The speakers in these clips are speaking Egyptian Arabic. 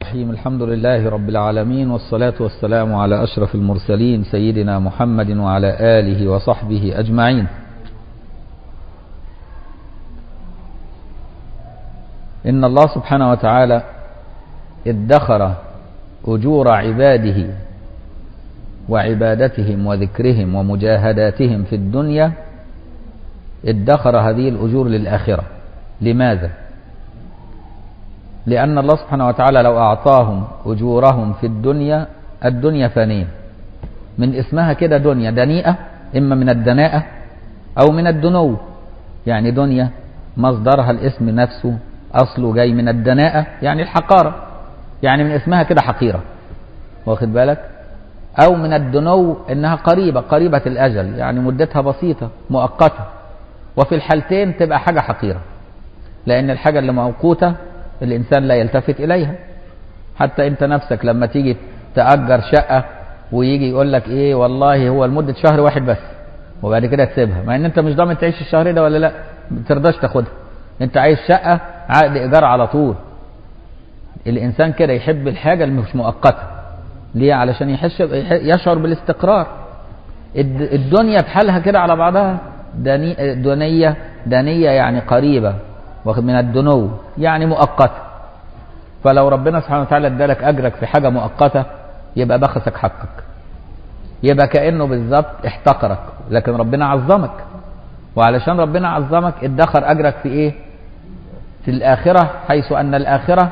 الرحيم الحمد لله رب العالمين والصلاة والسلام على أشرف المرسلين سيدنا محمد وعلى آله وصحبه أجمعين إن الله سبحانه وتعالى ادخر أجور عباده وعبادتهم وذكرهم ومجاهداتهم في الدنيا ادخر هذه الأجور للآخرة لماذا؟ لأن الله سبحانه وتعالى لو أعطاهم أجورهم في الدنيا الدنيا فانية من اسمها كده دنيا دنيئة إما من الدناءة أو من الدنو يعني دنيا مصدرها الاسم نفسه أصله جاي من الدناءة يعني الحقارة يعني من اسمها كده حقيرة واخد بالك أو من الدنو إنها قريبة قريبة الأجل يعني مدتها بسيطة مؤقتة وفي الحالتين تبقى حاجة حقيرة لأن الحاجة اللي موقوتة الإنسان لا يلتفت إليها حتى أنت نفسك لما تيجي تأجر شقة ويجي يقول لك إيه والله هو لمدة شهر واحد بس وبعد كده تسيبها مع إن أنت مش ضامن تعيش الشهر ده ولا لا ما ترضاش تاخدها أنت عايز شقة عقد إيجار على طول الإنسان كده يحب الحاجة اللي مش مؤقتة ليه علشان يحس يشعر بالاستقرار الدنيا بحالها كده على بعضها دني دنية دنية يعني قريبة واخد من الدنو يعني مؤقتة فلو ربنا سبحانه وتعالى ادالك اجرك في حاجة مؤقتة يبقى بخسك حقك يبقى كأنه بالظبط احتقرك لكن ربنا عظمك وعلشان ربنا عظمك ادخر اجرك في ايه في الاخرة حيث ان الاخرة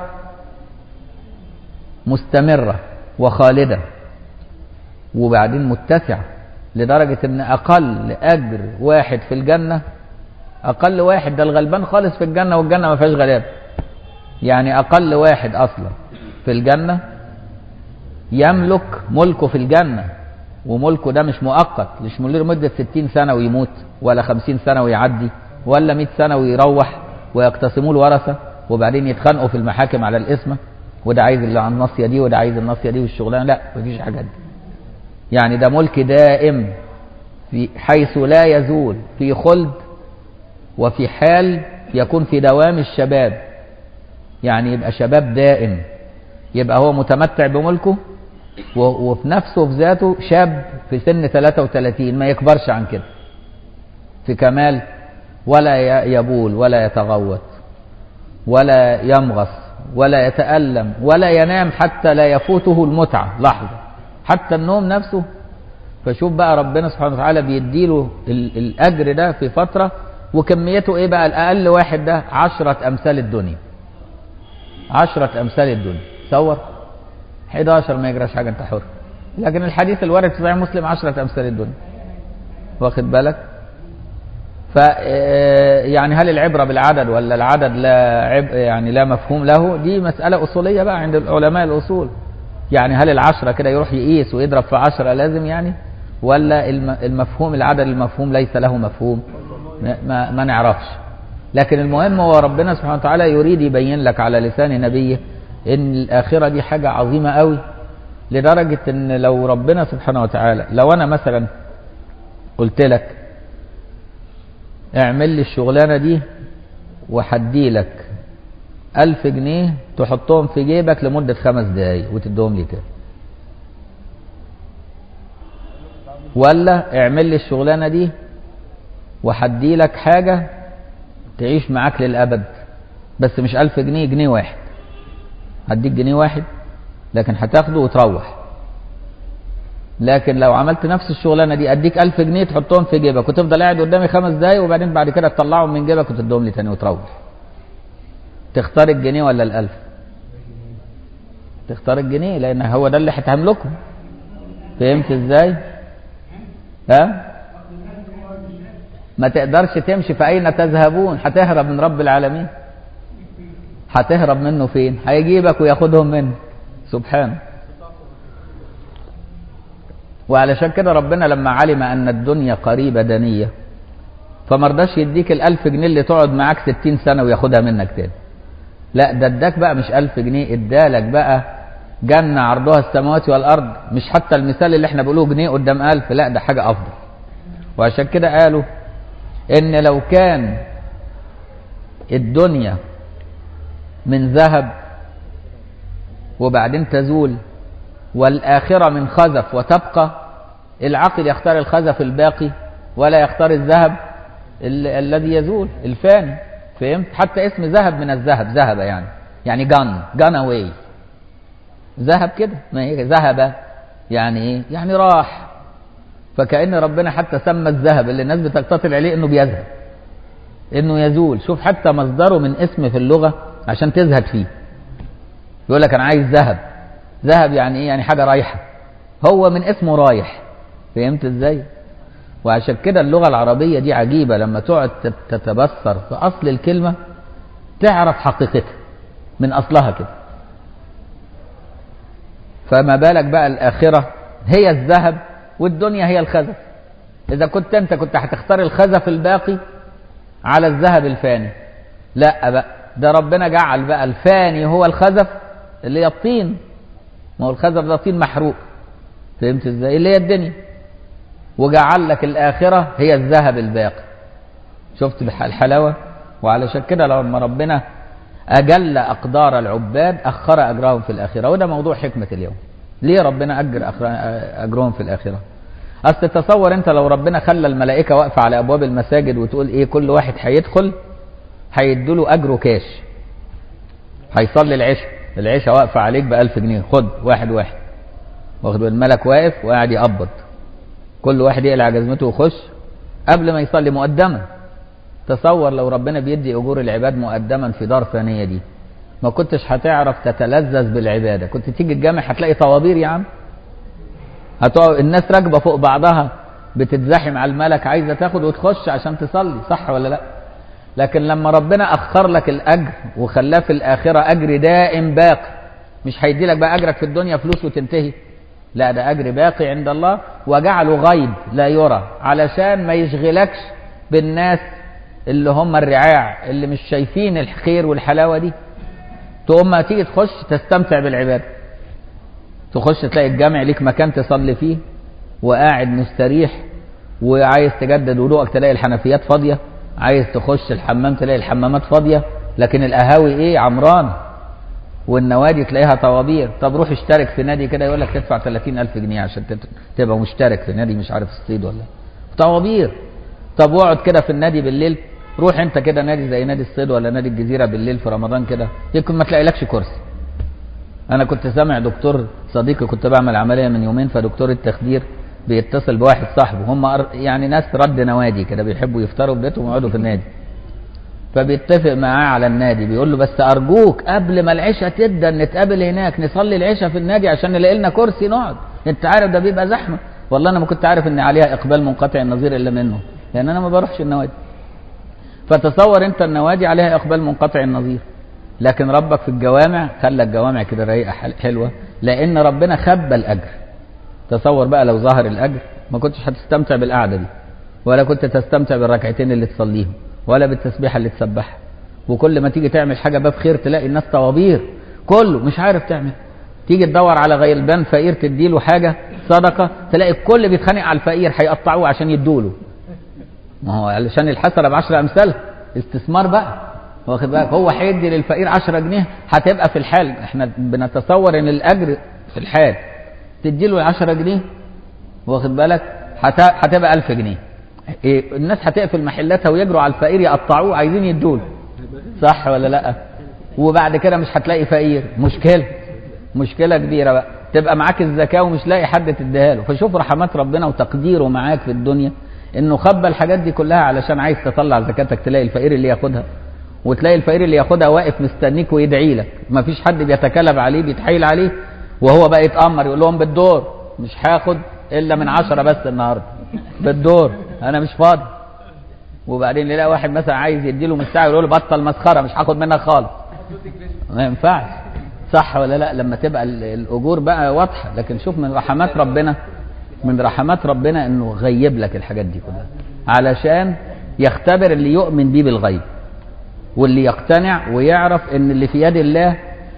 مستمرة وخالدة وبعدين متسعة لدرجة ان اقل اجر واحد في الجنة اقل واحد ده الغلبان خالص في الجنه والجنه ما فيهاش غلاب يعني اقل واحد اصلا في الجنه يملك ملكه في الجنه وملكه ده مش مؤقت مش لمده 60 سنه ويموت ولا 50 سنه ويعدي ولا 100 سنه ويروح ويقتسموه الورثه وبعدين يتخانقوا في المحاكم على الاسم وده عايز اللي عن الناصيه دي وده عايز الناصيه دي والشغلانه لا مفيش حاجات دي يعني ده ملك دائم في حيث لا يزول في خلد وفي حال يكون في دوام الشباب يعني يبقى شباب دائم يبقى هو متمتع بملكه وفي نفسه في ذاته شاب في سن 33 ما يكبرش عن كده في كمال ولا يبول ولا يتغوط ولا يمغص ولا يتألم ولا ينام حتى لا يفوته المتعة لحظة حتى النوم نفسه فشوف بقى ربنا سبحانه وتعالى بيديله الأجر ده في فترة وكميته ايه بقى الاقل واحد ده عشرة امثال الدنيا عشرة امثال الدنيا تصور 11 ما يجراش حاجة انت حر لكن الحديث الوارد في صحيح مسلم عشرة امثال الدنيا واخد بالك ف يعني هل العبرة بالعدد ولا العدد لا عب يعني لا مفهوم له دي مسألة أصولية بقى عند علماء الأصول يعني هل العشرة كده يروح يقيس ويضرب في عشرة لازم يعني ولا المفهوم العدد المفهوم ليس له مفهوم ما, ما نعرفش لكن المهم هو ربنا سبحانه وتعالى يريد يبين لك على لسان نبيه ان الاخره دي حاجه عظيمه قوي لدرجه ان لو ربنا سبحانه وتعالى لو انا مثلا قلت لك اعمل لي الشغلانه دي وحدي لك ألف جنيه تحطهم في جيبك لمدة خمس دقايق وتديهم لي تاني ولا اعمل لي الشغلانة دي وحدي لك حاجة تعيش معاك للأبد بس مش ألف جنيه جنيه واحد هديك جنيه واحد لكن هتاخده وتروح لكن لو عملت نفس الشغلانة دي أديك ألف جنيه تحطهم في جيبك وتفضل قاعد قدامي خمس دقايق وبعدين بعد كده تطلعهم من جيبك وتديهم لي تاني وتروح تختار الجنيه ولا الألف تختار الجنيه لأن هو ده اللي هتملكه فهمت ازاي ها ما تقدرش تمشي فأين تذهبون هتهرب من رب العالمين هتهرب منه فين هيجيبك وياخدهم منه سبحانه وعلشان كده ربنا لما علم أن الدنيا قريبة دنية فمرضاش يديك الألف جنيه اللي تقعد معاك ستين سنة وياخدها منك تاني لا ده اداك بقى مش ألف جنيه ادالك بقى جنة عرضها السماوات والأرض مش حتى المثال اللي احنا بنقوله جنيه قدام ألف لا ده حاجة أفضل وعشان كده قالوا ان لو كان الدنيا من ذهب وبعدين تزول والآخرة من خزف وتبقى العقل يختار الخزف الباقي ولا يختار الذهب ال- الذي يزول الفاني فهمت حتى اسم ذهب من الذهب ذهب يعني يعني جان جان اواي ذهب كده ما هي ذهب يعني ايه يعني راح فكأن ربنا حتى سمى الذهب اللي الناس بتقتطع عليه انه بيذهب انه يزول شوف حتى مصدره من اسم في اللغة عشان تزهد فيه يقول لك انا عايز ذهب ذهب يعني ايه يعني حاجة رايحة هو من اسمه رايح فهمت ازاي وعشان كده اللغة العربية دي عجيبة لما تقعد تت- تتبصر في أصل الكلمة تعرف حقيقتها من أصلها كده فما بالك بقى الآخرة هي الذهب والدنيا هي الخزف إذا كنت أنت كنت هتختار الخزف الباقي على الذهب الفاني لا بقى ده ربنا جعل بقى الفاني هو الخزف اللي هي الطين ما هو الخزف ده طين محروق فهمت ازاي اللي هي الدنيا وجعل لك الآخرة هي الذهب الباقي شفت الح- الحلاوة وعلشان كده لما ربنا أجل أقدار العباد أخر أجرهم في الآخرة وده موضوع حكمة اليوم ليه ربنا أجر أخر- أجرهم في الآخرة أصل تصور أنت لو ربنا خلى الملائكة واقفة على أبواب المساجد وتقول إيه كل واحد هيدخل هيدوله أجره كاش هيصلي العشاء العشاء واقفة عليك بألف جنيه خد واحد واحد واخد بال- الملك واقف وقاعد يقبض كل واحد يقلع جزمته ويخش قبل ما يصلي مقدما تصور لو ربنا بيدي اجور العباد مقدما في دار ثانيه دي ما كنتش هتعرف تتلذذ بالعباده كنت تيجي الجامع هتلاقي طوابير يا عم هتقعد الناس راكبه فوق بعضها بتتزاحم على الملك عايزه تاخد وتخش عشان تصلي صح ولا لا لكن لما ربنا اخر لك الاجر وخلاه في الاخره اجر دائم باقي مش هيدي لك بقى اجرك في الدنيا فلوس وتنتهي لا ده اجر باقي عند الله وجعله غيب لا يرى علشان ما يشغلكش بالناس اللي هم الرعاع اللي مش شايفين الخير والحلاوه دي تقوم ما تيجي تخش تستمتع بالعباده تخش تلاقي الجامع ليك مكان تصلي فيه وقاعد مستريح وعايز تجدد وضوءك تلاقي الحنفيات فاضيه عايز تخش الحمام تلاقي الحمامات فاضيه لكن القهاوي ايه عمران والنوادي تلاقيها طوابير طب روح اشترك في نادي كده يقول لك تدفع 30000 جنيه عشان تت- تبقى مشترك في نادي مش عارف الصيد ولا طوابير طب واقعد كده في النادي بالليل روح انت كده نادي زي نادي الصيد ولا نادي الجزيره بالليل في رمضان كده يمكن ما تلاقيلكش كرسي انا كنت سامع دكتور صديقي كنت بعمل عمليه من يومين فدكتور التخدير بيتصل بواحد صاحبه هم أر- يعني ناس رد نوادي كده بيحبوا يفطروا في بيتهم ويقعدوا في النادي فبيتفق معاه على النادي بيقول له بس ارجوك قبل ما العشاء تبدا نتقابل هناك نصلي العشاء في النادي عشان نلاقي لنا كرسي نقعد انت عارف ده بيبقى زحمه والله انا ما كنت عارف ان عليها اقبال منقطع النظير الا منه لان انا ما بروحش النوادي فتصور انت النوادي عليها اقبال منقطع النظير لكن ربك في الجوامع خلى الجوامع كده رايقه حل- حلوه لان ربنا خبى الاجر تصور بقى لو ظهر الاجر ما كنتش هتستمتع بالقعده دي ولا كنت تستمتع بالركعتين اللي تصليهم ولا بالتسبيحه اللي تسبحها وكل ما تيجي تعمل حاجه باب خير تلاقي الناس طوابير كله مش عارف تعمل تيجي تدور على غيلبان فقير تديله حاجه صدقه تلاقي الكل بيتخانق على الفقير هيقطعوه عشان يدوله ما هو علشان الحسنه بعشر امثالها استثمار بقى واخد بالك هو هيدي للفقير 10 جنيه هتبقى في الحال احنا بنتصور ان الاجر في الحال تدي له 10 جنيه واخد بالك هت- هتبقى 1000 جنيه إيه الناس هتقفل محلاتها ويجروا على الفقير يقطعوه عايزين يدوله صح ولا لا وبعد كده مش هتلاقي فقير مشكله مشكله كبيره بقى تبقى معاك الزكاه ومش لاقي حد تديها له فشوف رحمات ربنا وتقديره معاك في الدنيا انه خبى الحاجات دي كلها علشان عايز تطلع زكاتك تلاقي الفقير اللي ياخدها وتلاقي الفقير اللي ياخدها واقف مستنيك ويدعي لك مفيش حد بيتكلم عليه بيتحايل عليه وهو بقى يتامر يقول لهم بالدور مش هاخد الا من عشرة بس النهارده بالدور انا مش فاضي وبعدين يلاقي واحد مثلا عايز يديله من ساعه يقول له بطل مسخره مش هاخد منك خالص ما ينفعش صح ولا لا لما تبقى ال- الاجور بقى واضحه لكن شوف من رحمات ربنا من رحمات ربنا انه غيب لك الحاجات دي كلها علشان يختبر اللي يؤمن بيه بالغيب واللي يقتنع ويعرف ان اللي في يد الله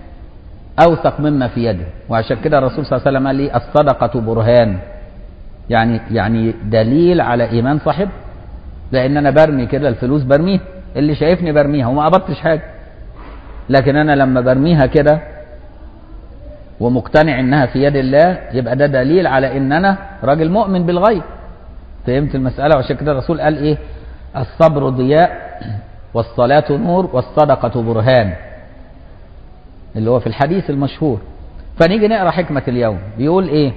اوثق مما في يده وعشان كده الرسول صلى الله عليه وسلم قال لي الصدقه برهان يعني يعني دليل على ايمان صاحب لان انا برمي كده الفلوس برميها اللي شايفني برميها وما قبضتش حاجه لكن انا لما برميها كده ومقتنع انها في يد الله يبقى ده دليل على ان انا راجل مؤمن بالغيب فهمت المسألة وعشان كده الرسول قال ايه الصبر ضياء والصلاة نور والصدقة برهان اللي هو في الحديث المشهور فنيجي نقرا حكمة اليوم بيقول ايه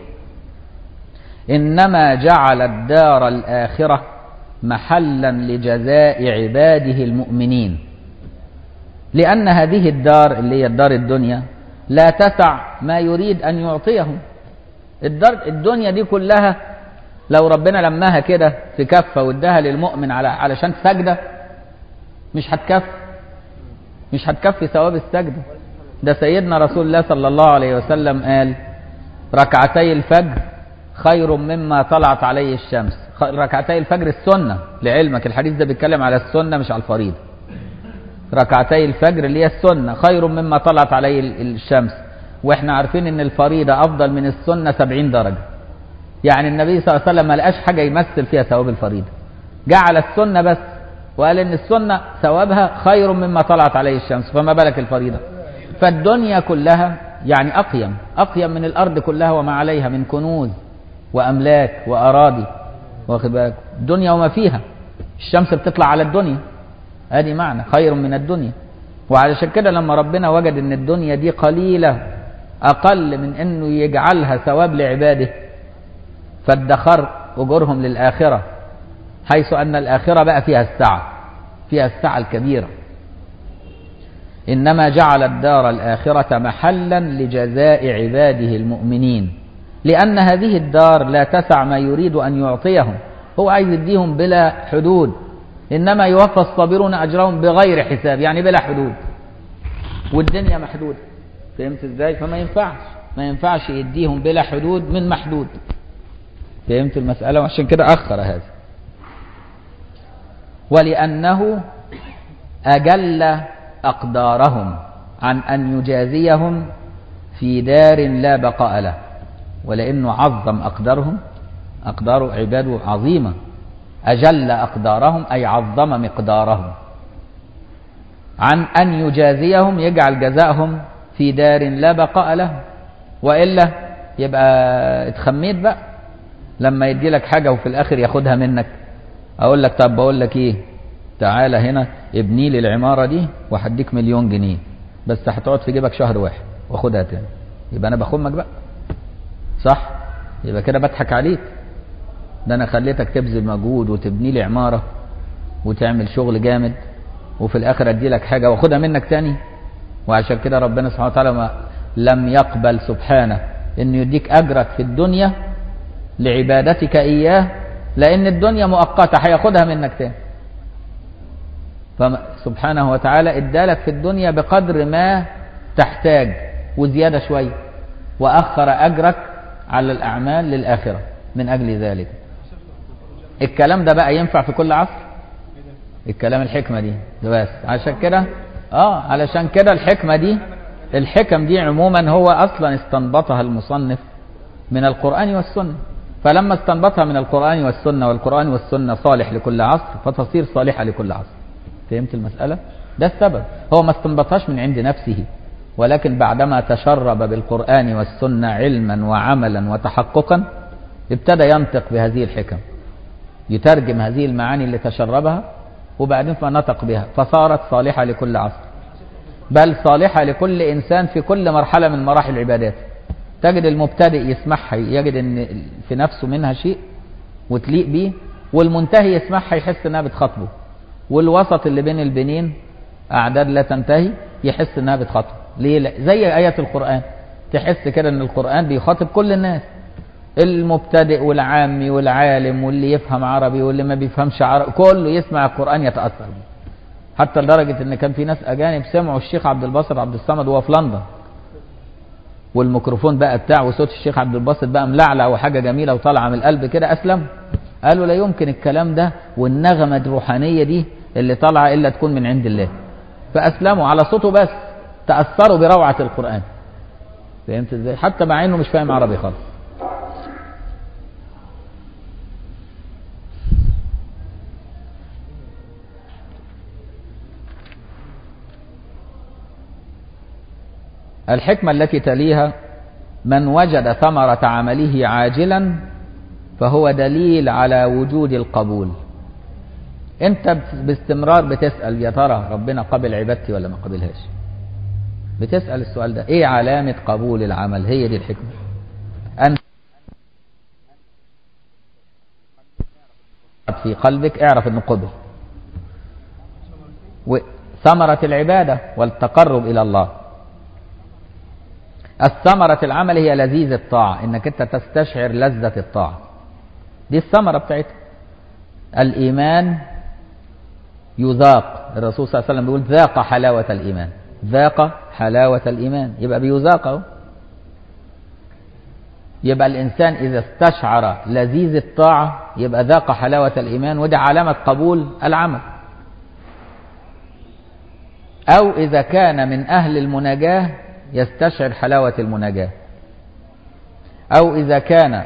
انما جعل الدار الاخرة محلا لجزاء عباده المؤمنين لان هذه الدار اللي هي الدار الدنيا لا تسع ما يريد ان يعطيهم الدار الدنيا دي كلها لو ربنا لماها كده في كفه واداها للمؤمن على علشان سجده مش هتكفي مش هتكفي ثواب السجده ده سيدنا رسول الله صلى الله عليه وسلم قال ركعتي الفجر خير مما طلعت عليه الشمس ركعتي الفجر السنة لعلمك الحديث ده بيتكلم على السنة مش على الفريضة ركعتي الفجر اللي هي السنة خير مما طلعت عليه الشمس واحنا عارفين ان الفريضة افضل من السنة سبعين درجة يعني النبي صلى الله عليه وسلم ما لقاش حاجة يمثل فيها ثواب الفريضة جعل السنة بس وقال ان السنة ثوابها خير مما طلعت عليه الشمس فما بالك الفريضة فالدنيا كلها يعني أقيم أقيم من الأرض كلها وما عليها من كنوز وأملاك وأراضي واخد بالك الدنيا وما فيها الشمس بتطلع على الدنيا ادي معنى خير من الدنيا وعلشان كده لما ربنا وجد ان الدنيا دي قليلة اقل من انه يجعلها ثواب لعباده فادخر اجورهم للاخرة حيث ان الاخرة بقى فيها السعة فيها السعة الكبيرة انما جعل الدار الاخرة محلا لجزاء عباده المؤمنين لأن هذه الدار لا تسع ما يريد أن يعطيهم هو عايز يديهم بلا حدود إنما يوفى الصابرون أجرهم بغير حساب يعني بلا حدود والدنيا محدودة فهمت ازاي فما ينفعش ما ينفعش يديهم بلا حدود من محدود فهمت المسألة وعشان كده أخر هذا ولأنه أجل أقدارهم عن أن يجازيهم في دار لا بقاء له ولأنه عظم أقدارهم أقدار عباده عظيمة أجل أقدارهم أي عظم مقدارهم عن أن يجازيهم يجعل جزاءهم في دار لا بقاء له وإلا يبقى اتخميت بقى لما يدي لك حاجة وفي الآخر ياخدها منك أقول لك طب بقول لك إيه تعالى هنا ابني لي العمارة دي وهديك مليون جنيه بس هتقعد في جيبك شهر واحد واخدها تاني يبقى أنا بخمك بقى صح يبقى كده بضحك عليك ده انا خليتك تبذل مجهود وتبني لي عماره وتعمل شغل جامد وفي الاخر ادي لك حاجه واخدها منك تاني وعشان كده ربنا سبحانه وتعالى ما لم يقبل سبحانه انه يديك اجرك في الدنيا لعبادتك اياه لان الدنيا مؤقته هياخدها منك تاني فسبحانه وتعالى ادالك في الدنيا بقدر ما تحتاج وزياده شويه واخر اجرك على الأعمال للآخرة من أجل ذلك الكلام ده بقى ينفع في كل عصر الكلام الحكمة دي بس عشان كده اه علشان كده الحكمة دي الحكم دي عموما هو أصلا استنبطها المصنف من القرآن والسنة فلما استنبطها من القرآن والسنة والقرآن والسنة صالح لكل عصر فتصير صالحة لكل عصر فهمت المسألة ده السبب هو ما استنبطهاش من عند نفسه ولكن بعدما تشرب بالقرآن والسنة علما وعملا وتحققا ابتدى ينطق بهذه الحكم يترجم هذه المعاني اللي تشربها وبعدين فنطق بها فصارت صالحة لكل عصر بل صالحة لكل إنسان في كل مرحلة من مراحل العبادات تجد المبتدئ يسمعها يجد ان في نفسه منها شيء وتليق بيه والمنتهي يسمعها يحس انها بتخاطبه والوسط اللي بين البنين اعداد لا تنتهي يحس انها بتخاطبه ليه لا زي ايات القران تحس كده ان القران بيخاطب كل الناس المبتدئ والعامي والعالم واللي يفهم عربي واللي ما بيفهمش عربي كله يسمع القران يتاثر بيه حتى لدرجه ان كان في ناس اجانب سمعوا الشيخ عبد الباسط عبد الصمد وهو في لندن والميكروفون بقى بتاعه وصوت الشيخ عبد الباسط بقى ملعلع وحاجه جميله وطالعه من القلب كده اسلم قالوا لا يمكن الكلام ده والنغمه الروحانيه دي اللي طالعه الا تكون من عند الله فاسلموا على صوته بس تاثروا بروعه القران فهمت ازاي حتى مع انه مش فاهم عربي خالص الحكمة التي تليها من وجد ثمرة عمله عاجلا فهو دليل على وجود القبول انت باستمرار بتسأل يا ترى ربنا قبل عبادتي ولا ما قبلهاش بتسأل السؤال ده ايه علامة قبول العمل هي دي الحكمة أن في قلبك اعرف انه قبل وثمرة العبادة والتقرب إلى الله الثمرة العمل هي لذيذ الطاعة انك انت تستشعر لذة الطاعة دي الثمرة بتاعتها الإيمان يذاق الرسول صلى الله عليه وسلم بيقول ذاق حلاوة الإيمان ذاق حلاوة الإيمان يبقى بيذاق اهو يبقى الإنسان إذا استشعر لذيذ الطاعة يبقى ذاق حلاوة الإيمان وده علامة قبول العمل أو إذا كان من أهل المناجاة يستشعر حلاوة المناجاة أو إذا كان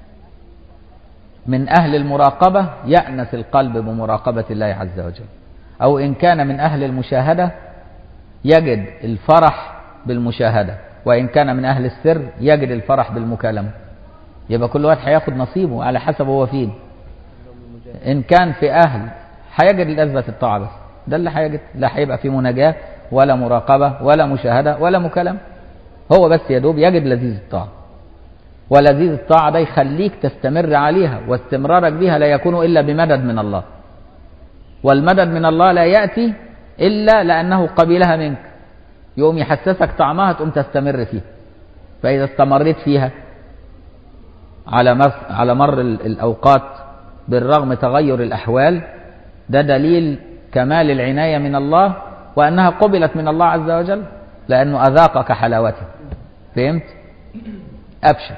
من أهل المراقبة يأنس القلب بمراقبة الله عز وجل أو إن كان من أهل المشاهدة يجد الفرح بالمشاهدة وإن كان من أهل السر يجد الفرح بالمكالمة يبقى كل واحد هياخد نصيبه على حسب هو فين إن كان في أهل هيجد لذة الطاعة بس ده اللي هيجد لا هيبقى في مناجاة ولا مراقبة ولا مشاهدة ولا مكالمة هو بس يا دوب يجد لذيذ الطاعة ولذيذ الطاعة ده يخليك تستمر عليها واستمرارك بها لا يكون إلا بمدد من الله والمدد من الله لا يأتي إلا لأنه قبلها منك يقوم يحسسك طعمها تقوم تستمر فيها فإذا استمريت فيها على مر, على مر الأوقات بالرغم تغير الأحوال ده دليل كمال العناية من الله وأنها قبلت من الله عز وجل لأنه أذاقك حلاوتها فهمت؟ أبشر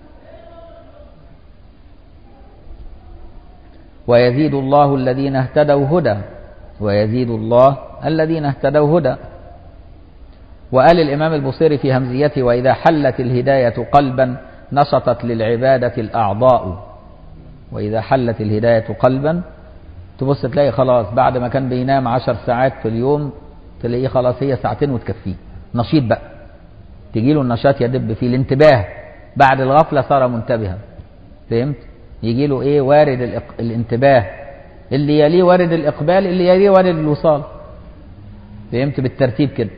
ويزيد الله الذين اهتدوا هدى ويزيد الله الذين اهتدوا هدى وقال الإمام البصيري في همزيته وإذا حلت الهداية قلبا نشطت للعبادة الأعضاء وإذا حلت الهداية قلبا تبص تلاقي خلاص بعد ما كان بينام عشر ساعات في اليوم تلاقيه خلاص هي ساعتين وتكفيه نشيط بقى تجي له النشاط يدب فيه الانتباه بعد الغفلة صار منتبها فهمت يجي له ايه وارد الإق... الانتباه اللي يليه وارد الإقبال اللي يليه وارد الوصال فهمت بالترتيب كده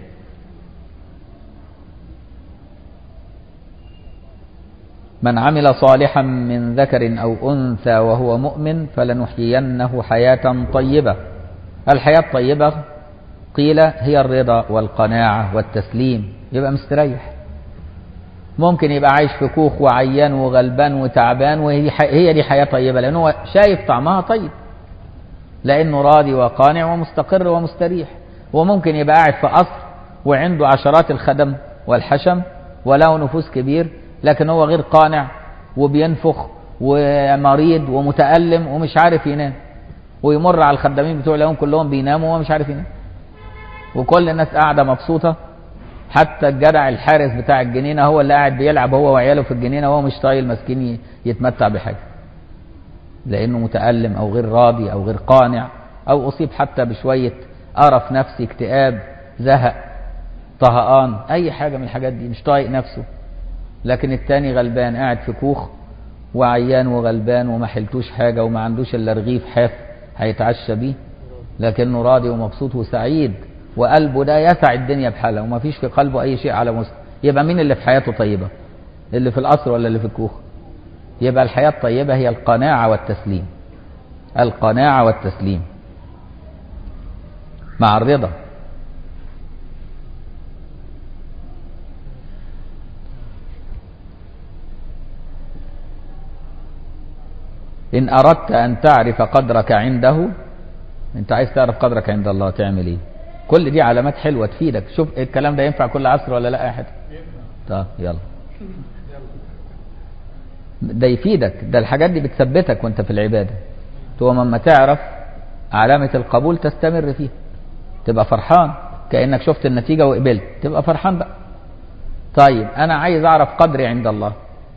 من عمل صالحا من ذكر أو أنثى وهو مؤمن فلنحيينه حياة طيبة الحياة الطيبة قيل هي الرضا والقناعة والتسليم يبقى مستريح ممكن يبقى عايش في كوخ وعيان وغلبان وتعبان وهي هي دي حياة طيبة لأنه هو شايف طعمها طيب لأنه راضي وقانع ومستقر ومستريح وممكن يبقى قاعد في قصر وعنده عشرات الخدم والحشم وله نفوذ كبير لكن هو غير قانع وبينفخ ومريض ومتألم ومش عارف ينام ويمر على الخدامين بتوع اليوم كلهم بيناموا وهو مش عارف ينام وكل الناس قاعدة مبسوطة حتى الجدع الحارس بتاع الجنينة هو اللي قاعد بيلعب هو وعياله في الجنينة وهو مش طايل مسكين يتمتع بحاجة لأنه متألم أو غير راضي أو غير قانع أو أصيب حتى بشوية قرف نفسي اكتئاب زهق طهقان أي حاجة من الحاجات دي مش طايق نفسه لكن التاني غلبان قاعد في كوخ وعيان وغلبان وما حلتوش حاجة وما عندوش إلا رغيف حاف هيتعشى بيه لكنه راضي ومبسوط وسعيد وقلبه ده يسع الدنيا بحالها وما فيش في قلبه أي شيء على مسلم يبقى مين اللي في حياته طيبة اللي في القصر ولا اللي في الكوخ يبقى الحياة الطيبة هي القناعة والتسليم القناعة والتسليم مع الرضا إن أردت أن تعرف قدرك عنده أنت عايز تعرف قدرك عند الله تعمل إيه كل دي علامات حلوة تفيدك شوف الكلام ده ينفع كل عصر ولا لا أحد طب يلا ده يفيدك ده الحاجات دي بتثبتك وانت في العبادة تو لما تعرف علامة القبول تستمر فيها تبقى فرحان كأنك شفت النتيجة وقبلت تبقى فرحان بقى طيب أنا عايز أعرف قدري عند الله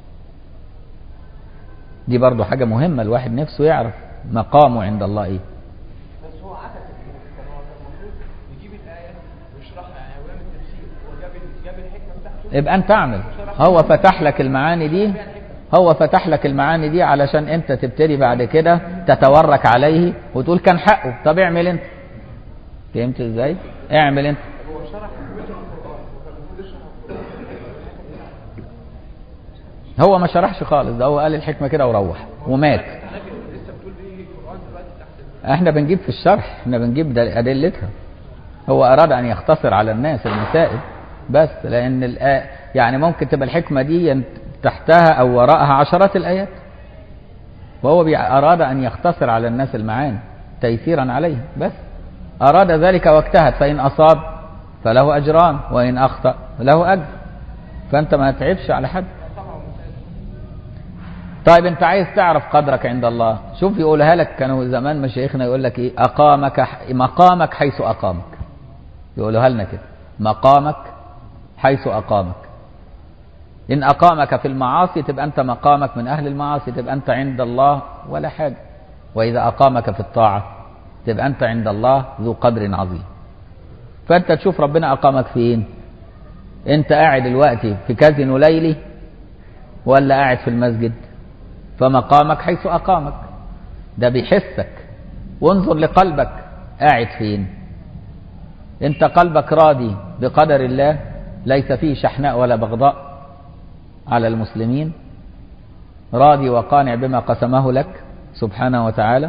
دي برضو حاجة مهمة الواحد نفسه يعرف مقامه عند الله ايه بس هو عكس كان هو كان المفروض يجيب الآية ويشرحها يعني ويعمل تفسير هو جاب جاب الحكمة بتاعته يبقى انت اعمل هو فتح لك المعاني دي هو فتح لك المعاني دي علشان انت تبتدي بعد كده تتورك عليه وتقول كان حقه طب اعمل انت فهمت ازاي اعمل انت هو ما شرحش خالص ده هو قال الحكمه كده وروح ومات احنا بنجيب في الشرح احنا بنجيب دل- ادلتها هو اراد ان يختصر على الناس المسائل بس لان الآ... يعني ممكن تبقى الحكمه دي ين- تحتها او وراءها عشرات الايات وهو بي- اراد ان يختصر على الناس المعاني تيسيرا عليه بس اراد ذلك واجتهد فان اصاب فله اجران وان اخطا له اجر فانت ما تعبش على حد طيب انت عايز تعرف قدرك عند الله شوف يقولها لك كانوا زمان مشايخنا يقول لك ايه اقامك ح- مقامك حيث اقامك يقولوها لنا كده مقامك حيث اقامك ان اقامك في المعاصي تبقى انت مقامك من اهل المعاصي تبقى انت عند الله ولا حاجه واذا اقامك في الطاعه تبقى انت عند الله ذو قدر عظيم فانت تشوف ربنا اقامك فين انت قاعد دلوقتي في كازينو ليلي ولا قاعد في المسجد فمقامك حيث أقامك ده بيحسك وانظر لقلبك قاعد فين انت قلبك راضي بقدر الله ليس فيه شحناء ولا بغضاء على المسلمين راضي وقانع بما قسمه لك سبحانه وتعالى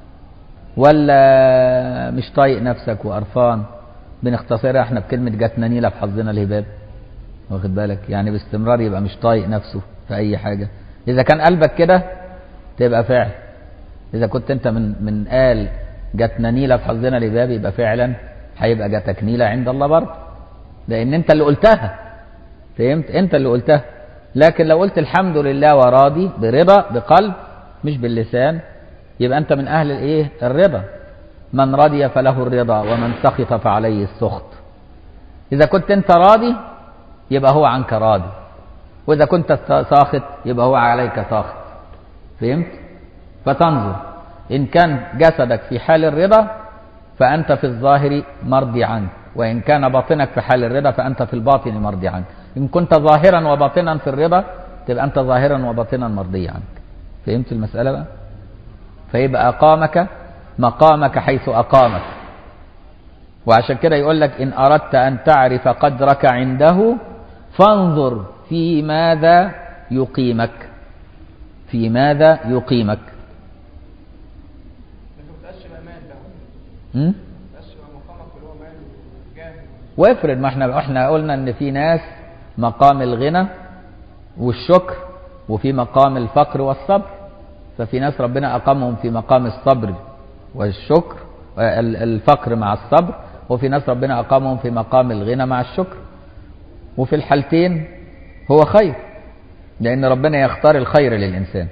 ولا مش طايق نفسك وقرفان بنختصرها احنا بكلمة جاتنا نيلة في حظنا الهباب واخد بالك يعني باستمرار يبقى مش طايق نفسه في أي حاجة إذا كان قلبك كده تبقى فعل إذا كنت أنت من من قال جاتنا نيلة في حظنا الهباب يبقى فعلا هيبقى جاتك نيلة عند الله برضه لأن أنت اللي قلتها فهمت أنت اللي قلتها لكن لو قلت الحمد لله وراضي برضا بقلب مش باللسان يبقى أنت من أهل الإيه الرضا من رضي فله الرضا ومن سخط فعليه السخط إذا كنت أنت راضي يبقى هو عنك راضي وإذا كنت ساخط يبقى هو عليك ساخط فهمت؟ فتنظر إن كان جسدك في حال الرضا فأنت في الظاهر مرضي عنه وإن كان باطنك في حال الرضا فأنت في الباطن مرضي عنه إن كنت ظاهرا وباطنا في الرضا تبقى أنت ظاهرا وباطنا مرضي عنك فهمت المسألة بقى؟ فيبقى أقامك مقامك حيث أقامك وعشان كده يقول لك إن أردت أن تعرف قدرك عنده فانظر في ماذا يقيمك في ماذا يقيمك م? وافرض ما احنا احنا قلنا ان في ناس مقام الغنى والشكر وفي مقام الفقر والصبر ففي ناس ربنا اقامهم في مقام الصبر والشكر الفقر مع الصبر وفي ناس ربنا اقامهم في مقام الغنى مع الشكر وفي الحالتين هو خير لان ربنا يختار الخير للانسان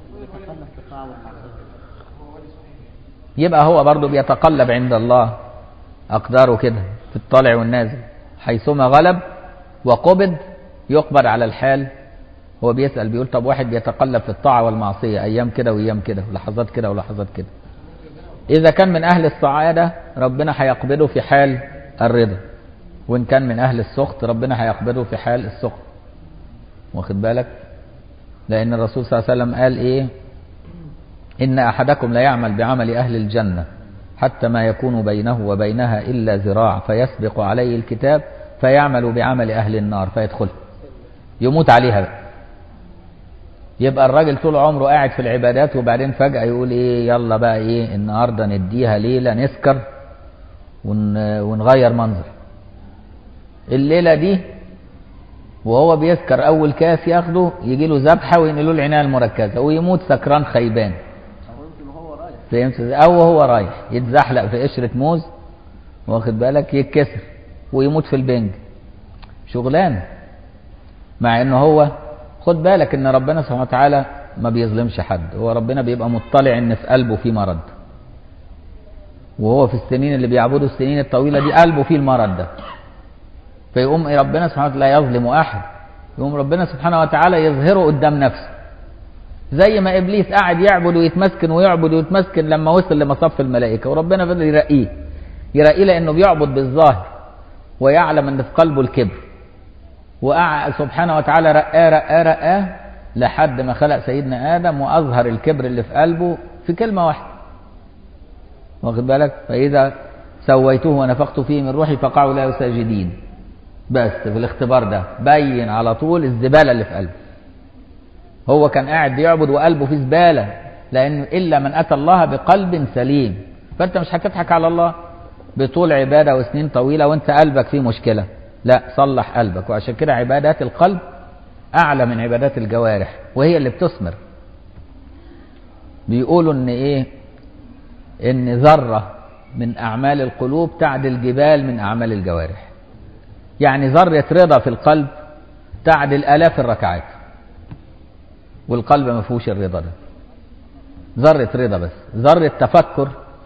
يبقى هو برضه بيتقلب عند الله اقداره كده في الطالع والنازل حيثما غلب وقبض يقبض على الحال هو بيسأل بيقول طب واحد بيتقلب في الطاعة والمعصية أيام كده وأيام كده ولحظات كده ولحظات كده إذا كان من أهل السعادة ربنا هيقبضه في حال الرضا وإن كان من أهل السخط ربنا هيقبضه في حال السخط واخد بالك لأن الرسول صلى الله عليه وسلم قال إيه إن أحدكم لا يعمل بعمل أهل الجنة حتى ما يكون بينه وبينها إلا ذراع فيسبق عليه الكتاب فيعمل بعمل أهل النار فيدخل يموت عليها بقى يبقى الراجل طول عمره قاعد في العبادات وبعدين فجأة يقول ايه يلا بقى ايه النهارده نديها ليلة نسكر ون ونغير منظر الليلة دي وهو بيسكر أول كاس ياخده يجي له ذبحة وينقلوا له العناية المركزة ويموت سكران خيبان فهمت أو وهو رايح يتزحلق في قشرة موز واخد بالك يتكسر ويموت في البنج شغلانه مع انه هو خد بالك ان ربنا سبحانه وتعالى ما بيظلمش حد هو ربنا بيبقى مطلع ان في قلبه في مرض وهو في السنين اللي بيعبدوا السنين الطويلة دي قلبه فيه المرض ده فيقوم ربنا سبحانه وتعالى لا يظلم احد يقوم ربنا سبحانه وتعالى يظهره قدام نفسه زي ما ابليس قاعد يعبد ويتمسكن ويعبد ويتمسكن لما وصل لمصف الملائكه وربنا فضل يرقيه يرقيه لانه بيعبد بالظاهر ويعلم ان في قلبه الكبر وقع سبحانه وتعالى رقاه رقاه رقاه لحد ما خلق سيدنا آدم وأظهر الكبر اللي في قلبه في كلمة واحدة واخد بالك فإذا سويته ونفخت فيه من روحي فقعوا له ساجدين بس في الاختبار ده بين على طول الزبالة اللي في قلبه هو كان قاعد يعبد وقلبه فيه زبالة لأن إلا من أتى الله بقلب سليم فأنت مش هتضحك على الله بطول عبادة وسنين طويلة وأنت قلبك فيه مشكلة لا صلح قلبك وعشان كده عبادات القلب أعلى من عبادات الجوارح وهي اللي بتثمر بيقولوا إن إيه إن ذرة من أعمال القلوب تعدل جبال من أعمال الجوارح يعني ذرة رضا في القلب تعدل آلاف الركعات والقلب ما فيهوش الرضا ده ذرة رضا بس ذرة تفكر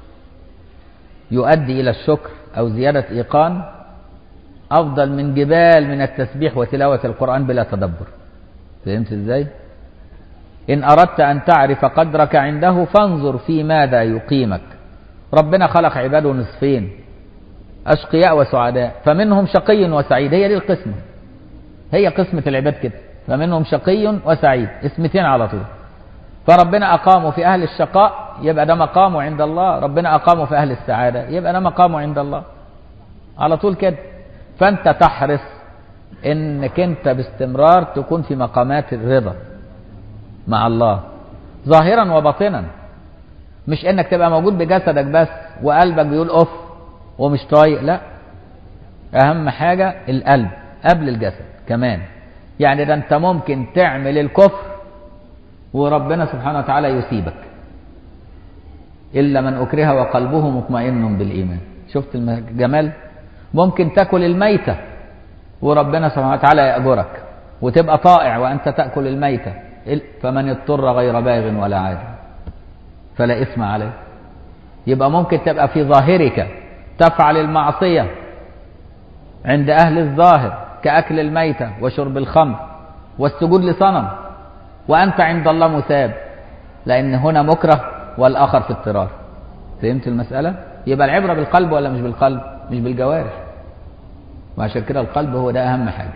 يؤدي إلى الشكر أو زيادة إيقان أفضل من جبال من التسبيح وتلاوة القرآن بلا تدبر فهمت إزاي؟ إن أردت أن تعرف قدرك عنده فانظر في ماذا يقيمك ربنا خلق عباده نصفين أشقياء وسعداء فمنهم شقي وسعيد هي دي القسمة هي قسمة العباد كده فمنهم شقي وسعيد اسمتين على طول فربنا أقامه في أهل الشقاء يبقى ده مقامه عند الله ربنا أقامه في أهل السعادة يبقى ده مقامه عند الله على طول كده فأنت تحرص إنك أنت باستمرار تكون في مقامات الرضا مع الله ظاهرا وباطنا مش انك تبقى موجود بجسدك بس وقلبك بيقول اوف ومش طايق لا اهم حاجة القلب قبل الجسد كمان يعني ده انت ممكن تعمل الكفر وربنا سبحانه وتعالى يسيبك الا من اكره وقلبه مطمئن بالايمان شفت الجمال ممكن تاكل الميتة وربنا سبحانه وتعالى يأجرك وتبقى طائع وانت تأكل الميتة فمن اضطر غير باغ ولا عاد فلا إثم عليه يبقى ممكن تبقى في ظاهرك تفعل المعصية عند أهل الظاهر كأكل الميتة وشرب الخمر والسجود لصنم وأنت عند الله مثاب لأن هنا مكره والآخر في اضطرار فهمت المسألة؟ يبقى العبرة بالقلب ولا مش بالقلب؟ مش بالجوارح وعشان كده القلب هو ده أهم حاجة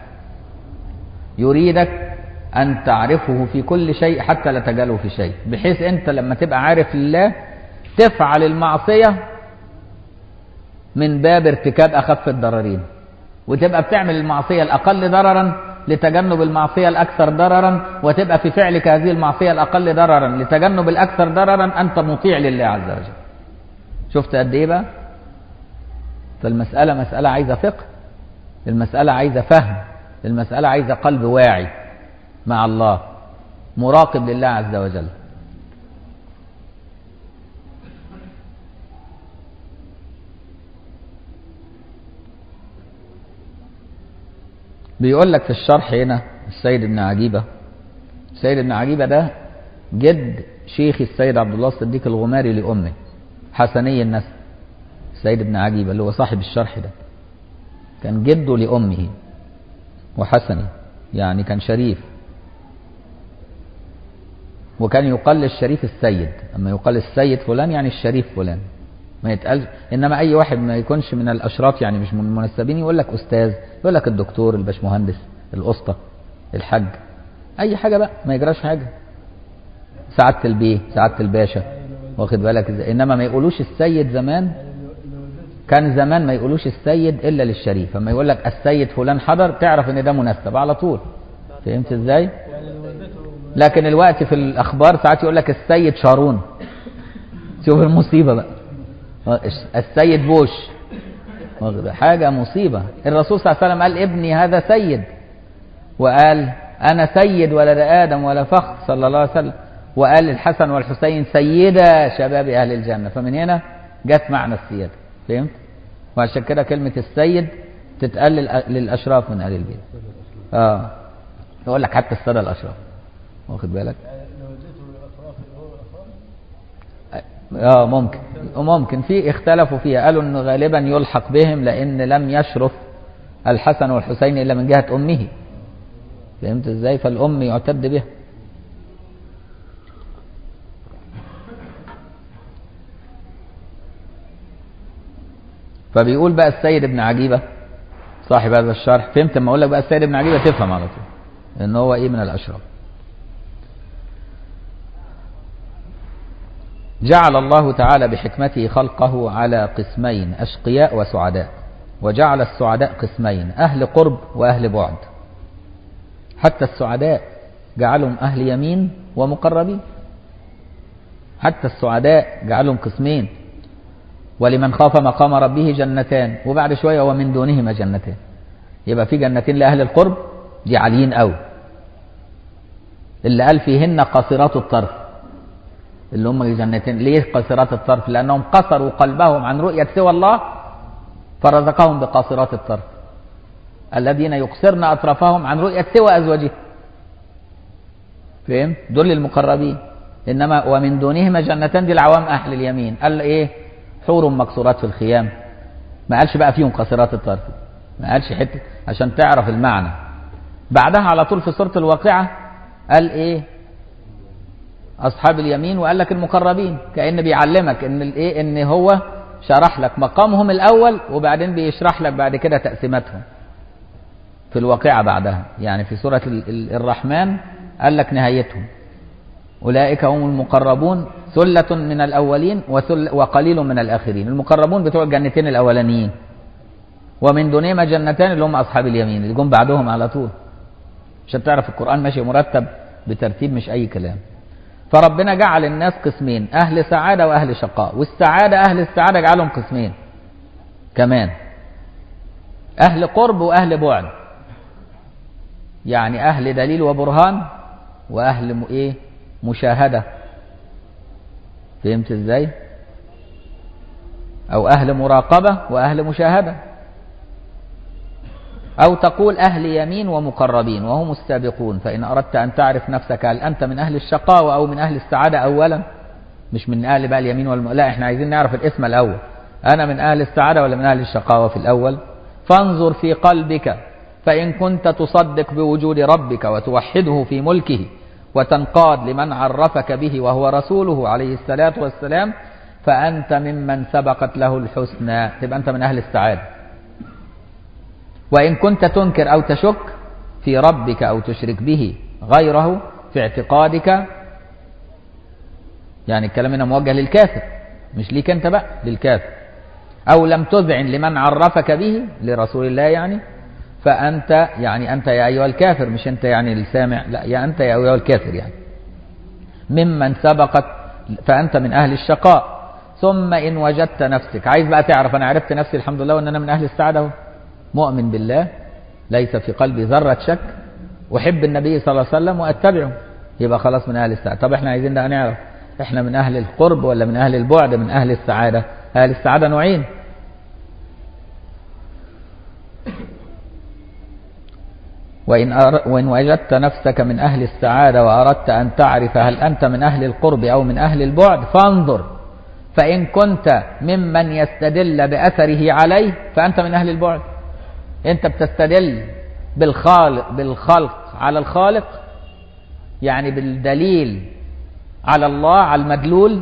يريدك أن تعرفه في كل شيء حتى لا تجاله في شيء بحيث أنت لما تبقى عارف الله تفعل المعصية من باب ارتكاب أخف الضررين وتبقى بتعمل المعصية الأقل ضررا لتجنب المعصية الأكثر ضررا وتبقى في فعلك هذه المعصية الأقل ضررا لتجنب الأكثر ضررا أنت مطيع لله عز وجل شفت قد إيه بقى فالمسألة مسألة عايزة فقه المسألة عايزة فهم المسألة عايزة قلب واعي مع الله مراقب لله عز وجل بيقول لك في الشرح هنا السيد ابن عجيبة السيد ابن عجيبة ده جد شيخ السيد عبد الله الصديق الغماري لأمه حسني النسب السيد ابن عجيبة اللي هو صاحب الشرح ده كان جده لأمه وحسني يعني كان شريف وكان يقال للشريف السيد اما يقال السيد فلان يعني الشريف فلان ما يتقال انما اي واحد ما يكونش من الاشراف يعني مش من المنسبين يقول لك استاذ يقول لك الدكتور الباشمهندس الاسطى الحاج اي حاجه بقى ما يجراش حاجه سعاده البيه سعاده الباشا واخد بالك ازاي انما ما يقولوش السيد زمان كان زمان ما يقولوش السيد الا للشريف اما يقول لك السيد فلان حضر تعرف ان ده منسب على طول فهمت ازاي لكن الوقت في الاخبار ساعات يقول لك السيد شارون شوف المصيبه بقى السيد بوش حاجه مصيبه الرسول صلى الله عليه وسلم قال ابني هذا سيد وقال انا سيد ولد ادم ولا فخر صلى الله عليه وسلم وقال للحسن والحسين سيدا شباب اهل الجنه فمن هنا جت معنى السياده فهمت وعشان كده كلمه السيد تتقال للاشراف من اهل البيت اه يقول لك حتى الساده الاشراف واخد بالك اه ممكن ممكن في اختلفوا فيها قالوا انه غالبا يلحق بهم لان لم يشرف الحسن والحسين الا من جهه امه فهمت ازاي فالام يعتد بها فبيقول بقى السيد ابن عجيبة صاحب هذا الشرح فهمت لما اقول لك بقى السيد ابن عجيبه تفهم على طول ان هو ايه من الاشراف جعل الله تعالى بحكمته خلقه على قسمين اشقياء وسعداء وجعل السعداء قسمين اهل قرب واهل بعد حتى السعداء جعلهم اهل يمين ومقربين حتى السعداء جعلهم قسمين ولمن خاف مقام ربه جنتان وبعد شويه ومن دونهما جنتان يبقى في جنتين لاهل القرب دي عاليين قوي اللي قال فيهن قاصرات الطرف اللي هم الجنتين ليه قاصرات الطرف لانهم قصروا قلبهم عن رؤيه سوى الله فرزقهم بقاصرات الطرف الذين يقصرن اطرافهم عن رؤيه سوى ازواجهم فهم دول المقربين انما ومن دونهما جنتان دي العوام اهل اليمين قال ايه حور مكسورات في الخيام ما قالش بقى فيهم قاصرات الطرف ما قالش حته عشان تعرف المعنى بعدها على طول في سوره الواقعه قال ايه اصحاب اليمين وقال لك المقربين كان بيعلمك ان الايه ان هو شرح لك مقامهم الاول وبعدين بيشرح لك بعد كده تقسيماتهم في الواقعه بعدها يعني في سوره الرحمن قال لك نهايتهم أولئك هم المقربون ثلة من الأولين وثل وقليل من الآخرين المقربون بتوع الجنتين الأولانيين ومن دونهما جنتان اللي هم أصحاب اليمين اللي جم بعدهم على طول عشان تعرف القرآن ماشي مرتب بترتيب مش أي كلام فربنا جعل الناس قسمين أهل سعادة وأهل شقاء والسعادة أهل السعادة جعلهم قسمين كمان أهل قرب وأهل بعد يعني أهل دليل وبرهان وأهل م- إيه مشاهدة فهمت ازاي او اهل مراقبة واهل مشاهدة او تقول اهل يمين ومقربين وهم السابقون فان اردت ان تعرف نفسك هل انت من اهل الشقاوة او من اهل السعادة اولا مش من اهل بقى اليمين والم... لا احنا عايزين نعرف الاسم الاول انا من اهل السعادة ولا من اهل الشقاوة في الاول فانظر في قلبك فان كنت تصدق بوجود ربك وتوحده في ملكه وتنقاد لمن عرفك به وهو رسوله عليه الصلاة والسلام فأنت ممن سبقت له الحسنى تبقى أنت من أهل السعادة وإن كنت تنكر أو تشك في ربك أو تشرك به غيره في اعتقادك يعني الكلام هنا موجه للكافر مش ليك أنت بقى للكافر أو لم تذعن لمن عرفك به لرسول الله يعني فأنت يعني أنت يا أيها الكافر مش أنت يعني السامع لا يا أنت يا أيها الكافر يعني ممن سبقت فأنت من أهل الشقاء ثم إن وجدت نفسك عايز بقى تعرف أنا عرفت نفسي الحمد لله وأن أنا من أهل السعادة أهو مؤمن بالله ليس في قلبي ذرة شك أحب النبي صلى الله عليه وسلم وأتبعه يبقى خلاص من أهل السعادة طب إحنا عايزين بقى نعرف إحنا من أهل القرب ولا من أهل البعد من أهل السعادة أهل السعادة نوعين وإن, أر... وإن وجدت نفسك من أهل السعادة وأردت أن تعرف هل أنت من أهل القرب أو من أهل البعد فانظر فإن كنت ممن يستدل بأثره عليه فأنت من أهل البعد أنت بتستدل بالخالق بالخلق على الخالق يعني بالدليل على الله على المدلول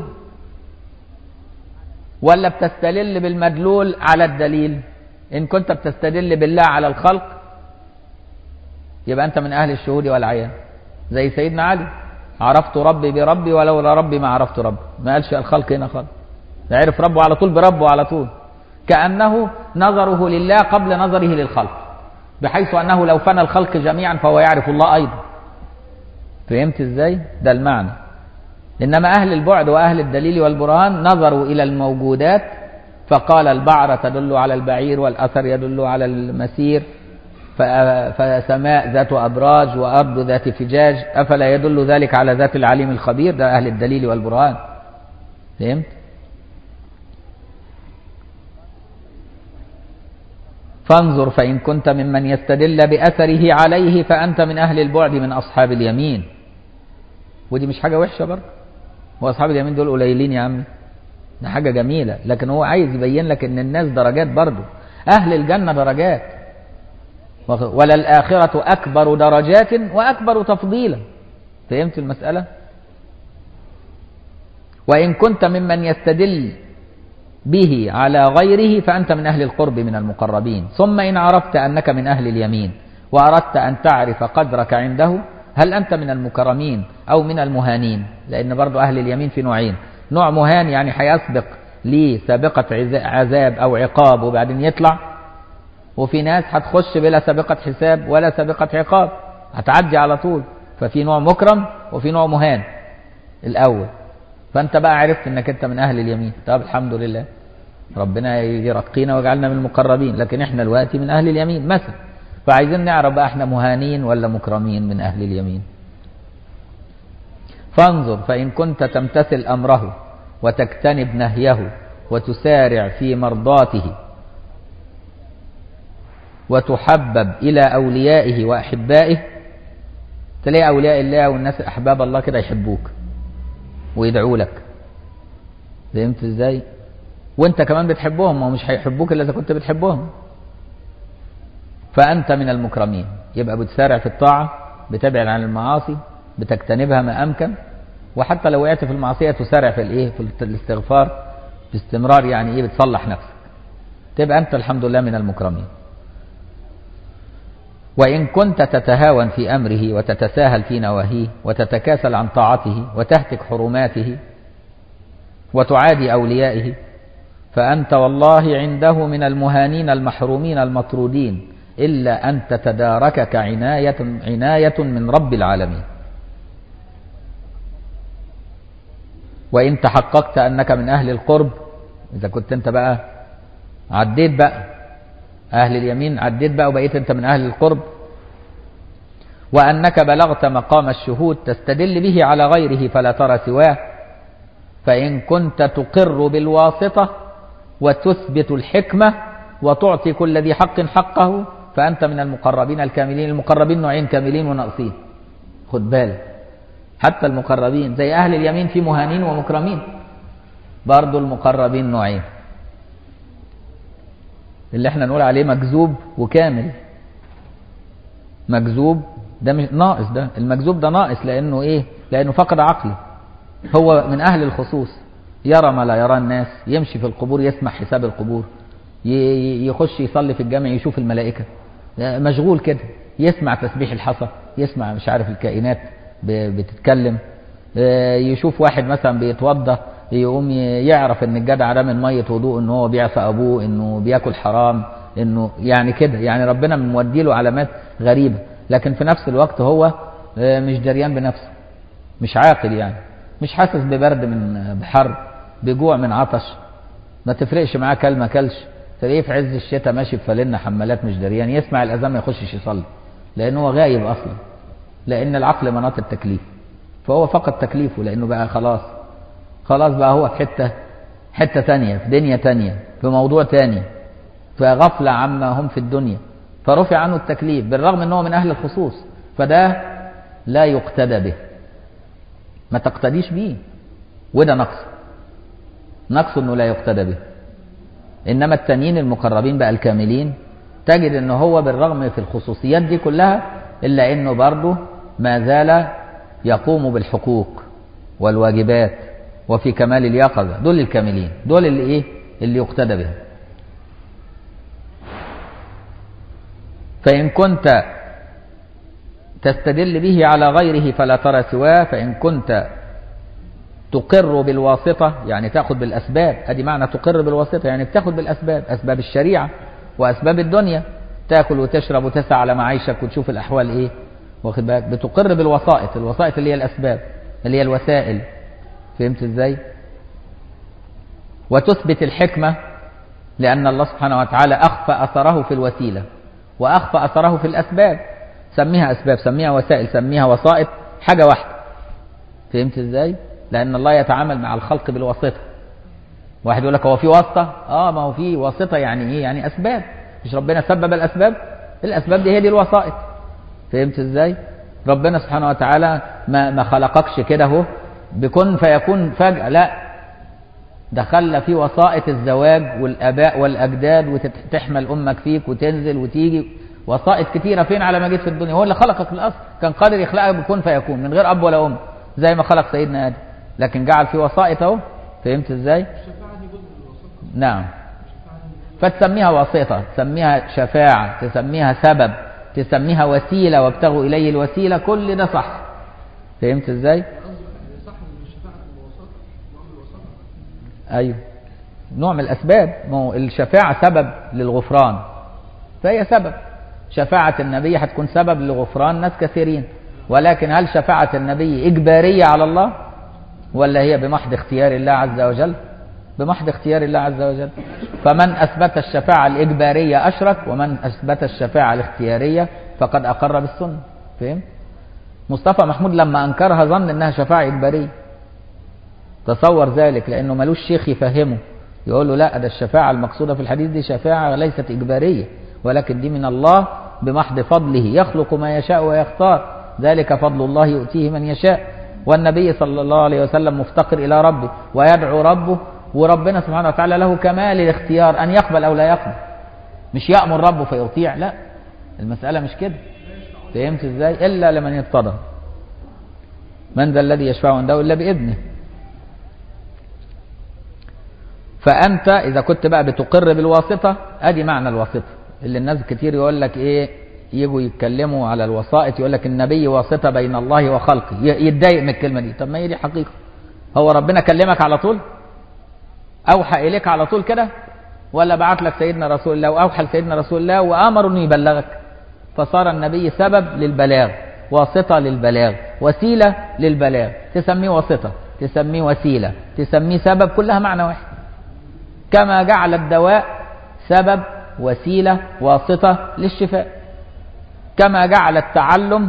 ولا بتستدل بالمدلول على الدليل إن كنت بتستدل بالله على الخلق يبقى أنت من أهل الشهود والعيان زي سيدنا علي عرفت ربي بربي ولولا ربي ما عرفت ربي ما قالش الخلق هنا خالص ده عرف ربه على طول بربه على طول كأنه نظره لله قبل نظره للخلق بحيث أنه لو فنى الخلق جميعا فهو يعرف الله أيضا فهمت ازاي ده المعنى إنما أهل البعد وأهل الدليل والبرهان نظروا إلى الموجودات فقال البعرة تدل على البعير والأثر يدل على المسير فسماء ذات أبراج وأرض ذات فجاج أفلا يدل ذلك على ذات العليم الخبير ده أهل الدليل والبرهان فهمت فانظر فإن كنت ممن يستدل بأثره عليه فأنت من أهل البعد من أصحاب اليمين ودي مش حاجة وحشة برضه هو أصحاب اليمين دول قليلين يا عمي ده حاجة جميلة لكن هو عايز يبين لك إن الناس درجات برضه أهل الجنة درجات وللآخرة أكبر درجات وأكبر تفضيلا فهمت المسألة وإن كنت ممن يستدل به على غيره فأنت من أهل القرب من المقربين ثم إن عرفت أنك من أهل اليمين وأردت أن تعرف قدرك عنده هل أنت من المكرمين أو من المهانين لأن برضو أهل اليمين في نوعين نوع مهان يعني هيسبق ليه سابقة عذاب أو عقاب وبعدين يطلع وفي ناس هتخش بلا سابقة حساب ولا سابقة عقاب هتعدي على طول ففي نوع مكرم وفي نوع مهان الأول فأنت بقى عرفت أنك أنت من أهل اليمين طب الحمد لله ربنا يرقينا ويجعلنا من المقربين لكن احنا دلوقتي من أهل اليمين مثلا فعايزين نعرف بقى احنا مهانين ولا مكرمين من أهل اليمين فانظر فإن كنت تمتثل أمره وتجتنب نهيه وتسارع في مرضاته وتحبب إلى أوليائه وأحبائه تلاقي أولياء الله والناس أحباب الله كده يحبوك ويدعوا لك فهمت ازاي وانت كمان بتحبهم ومش هيحبوك الا اذا كنت بتحبهم فانت من المكرمين يبقى بتسارع في الطاعه بتبعد عن المعاصي بتجتنبها ما امكن وحتى لو وقعت في المعصيه تسارع في الايه في الاستغفار باستمرار يعني ايه بتصلح نفسك تبقى انت الحمد لله من المكرمين وإن كنت تتهاون في أمره وتتساهل في نواهيه وتتكاسل عن طاعته وتهتك حرماته وتعادي أوليائه فأنت والله عنده من المهانين المحرومين المطرودين إلا أن تتداركك عناية, عناية من رب العالمين وإن تحققت أنك من أهل القرب إذا كنت أنت بقى عديت بقى أهل اليمين عديت بقى وبقيت أنت من أهل القرب وأنك بلغت مقام الشهود تستدل به على غيره فلا ترى سواه فإن كنت تقر بالواسطة وتثبت الحكمة وتعطي كل ذي حق حقه فأنت من المقربين الكاملين المقربين نوعين كاملين وناقصين خد بالك حتى المقربين زي أهل اليمين في مهانين ومكرمين برضو المقربين نوعين اللي احنا نقول عليه مكذوب وكامل مكذوب ده مش ناقص ده المكذوب ده ناقص لانه ايه لانه فقد عقله هو من اهل الخصوص يرى ما لا يرى الناس يمشي في القبور يسمع حساب القبور يخش يصلي في الجامع يشوف الملائكه مشغول كده يسمع تسبيح الحصى يسمع مش عارف الكائنات بتتكلم يشوف واحد مثلا بيتوضى يقوم يعرف ان الجدع ده من ميه وضوء ان هو بيعصى ابوه انه بياكل حرام انه يعني كده يعني ربنا مودي له علامات غريبه لكن في نفس الوقت هو مش دريان بنفسه مش عاقل يعني مش حاسس ببرد من بحر بجوع من عطش ما تفرقش معاه كلمه كلش تلاقيه في عز الشتاء ماشي بفالنة حمالات مش دريان يسمع الاذان ما يخشش يصلي لان هو غايب اصلا لان العقل مناط التكليف فهو فقد تكليفه لانه بقى خلاص خلاص بقى هو في حته حته تانية في دنيا تانية في موضوع تاني فغفله عما هم في الدنيا فرفع عنه التكليف بالرغم ان هو من اهل الخصوص فده لا يقتدى به ما تقتديش بيه وده نقص نقص انه لا يقتدى به انما التانيين المقربين بقى الكاملين تجد ان هو بالرغم في الخصوصيات دي كلها الا انه برضه ما زال يقوم بالحقوق والواجبات وفي كمال اليقظه دول الكاملين دول اللي ايه اللي يقتدى بهم فإن كنت تستدل به على غيره فلا ترى سواه فإن كنت تقر بالواسطة يعني تأخذ بالأسباب أدي معنى تقر بالواسطة يعني بتاخذ بالأسباب أسباب الشريعة وأسباب الدنيا تاكل وتشرب وتسعى على معيشك وتشوف الأحوال إيه واخد بالك بتقر بالوسائط الوسائط اللي هي الأسباب اللي هي الوسائل فهمت إزاي وتثبت الحكمة لأن الله سبحانه وتعالى أخفى أثره في الوسيلة وأخفى أثره في الأسباب سميها أسباب سميها وسائل سميها وسائط حاجة واحدة فهمت إزاي؟ لأن الله يتعامل مع الخلق بالواسطة واحد يقول لك هو في واسطة؟ آه ما هو في واسطة يعني إيه؟ يعني أسباب مش ربنا سبب الأسباب؟ الأسباب دي هي دي الوسائط فهمت إزاي؟ ربنا سبحانه وتعالى ما ما خلقكش كده أهو بكن فيكون فجأة لا ده خلى في وسائط الزواج والاباء والاجداد وتحمل امك فيك وتنزل وتيجي وسائط كتيره فين على ما جيت في الدنيا هو اللي خلقك في الاصل كان قادر يخلقك بكون فيكون من غير اب ولا ام زي ما خلق سيدنا ادم لكن جعل في وسائط اهو فهمت ازاي نعم فتسميها واسطة تسميها شفاعة تسميها سبب تسميها وسيلة وابتغوا إليه الوسيلة كل ده صح فهمت ازاي ايوه نوع من الاسباب ما هو الشفاعة سبب للغفران فهي سبب شفاعة النبي هتكون سبب لغفران ناس كثيرين ولكن هل شفاعة النبي إجبارية على الله ولا هي بمحض اختيار الله عز وجل بمحض اختيار الله عز وجل فمن أثبت الشفاعة الإجبارية أشرك ومن أثبت الشفاعة الاختيارية فقد أقر بالسنة فهم مصطفى محمود لما أنكرها ظن أنها شفاعة إجبارية تصور ذلك لأنه ملوش شيخ يفهمه يقول له لا ده الشفاعة المقصودة في الحديث دي شفاعة ليست إجبارية ولكن دي من الله بمحض فضله يخلق ما يشاء ويختار ذلك فضل الله يؤتيه من يشاء والنبي صلى الله عليه وسلم مفتقر إلى ربه ويدعو ربه وربنا سبحانه وتعالى له كمال الاختيار أن يقبل أو لا يقبل مش يأمر ربه فيطيع لا المسألة مش كده فهمت ازاي إلا لمن يرتضى من ذا الذي يشفع عنده إلا بإذنه فأنت إذا كنت بقى بتقر بالواسطة أدي معنى الواسطة اللي الناس كتير يقول لك إيه يجوا يتكلموا على الوسائط يقول لك النبي واسطة بين الله وخلقه يتضايق من الكلمة دي طب ما هي دي حقيقة هو ربنا كلمك على طول أوحى إليك على طول كده ولا بعت لك سيدنا رسول الله وأوحى لسيدنا رسول الله وأمر أنه يبلغك فصار النبي سبب للبلاغ واسطة للبلاغ وسيلة للبلاغ تسميه واسطة تسميه وسيلة تسميه سبب كلها معنى واحد كما جعل الدواء سبب وسيلة واسطة للشفاء كما جعل التعلم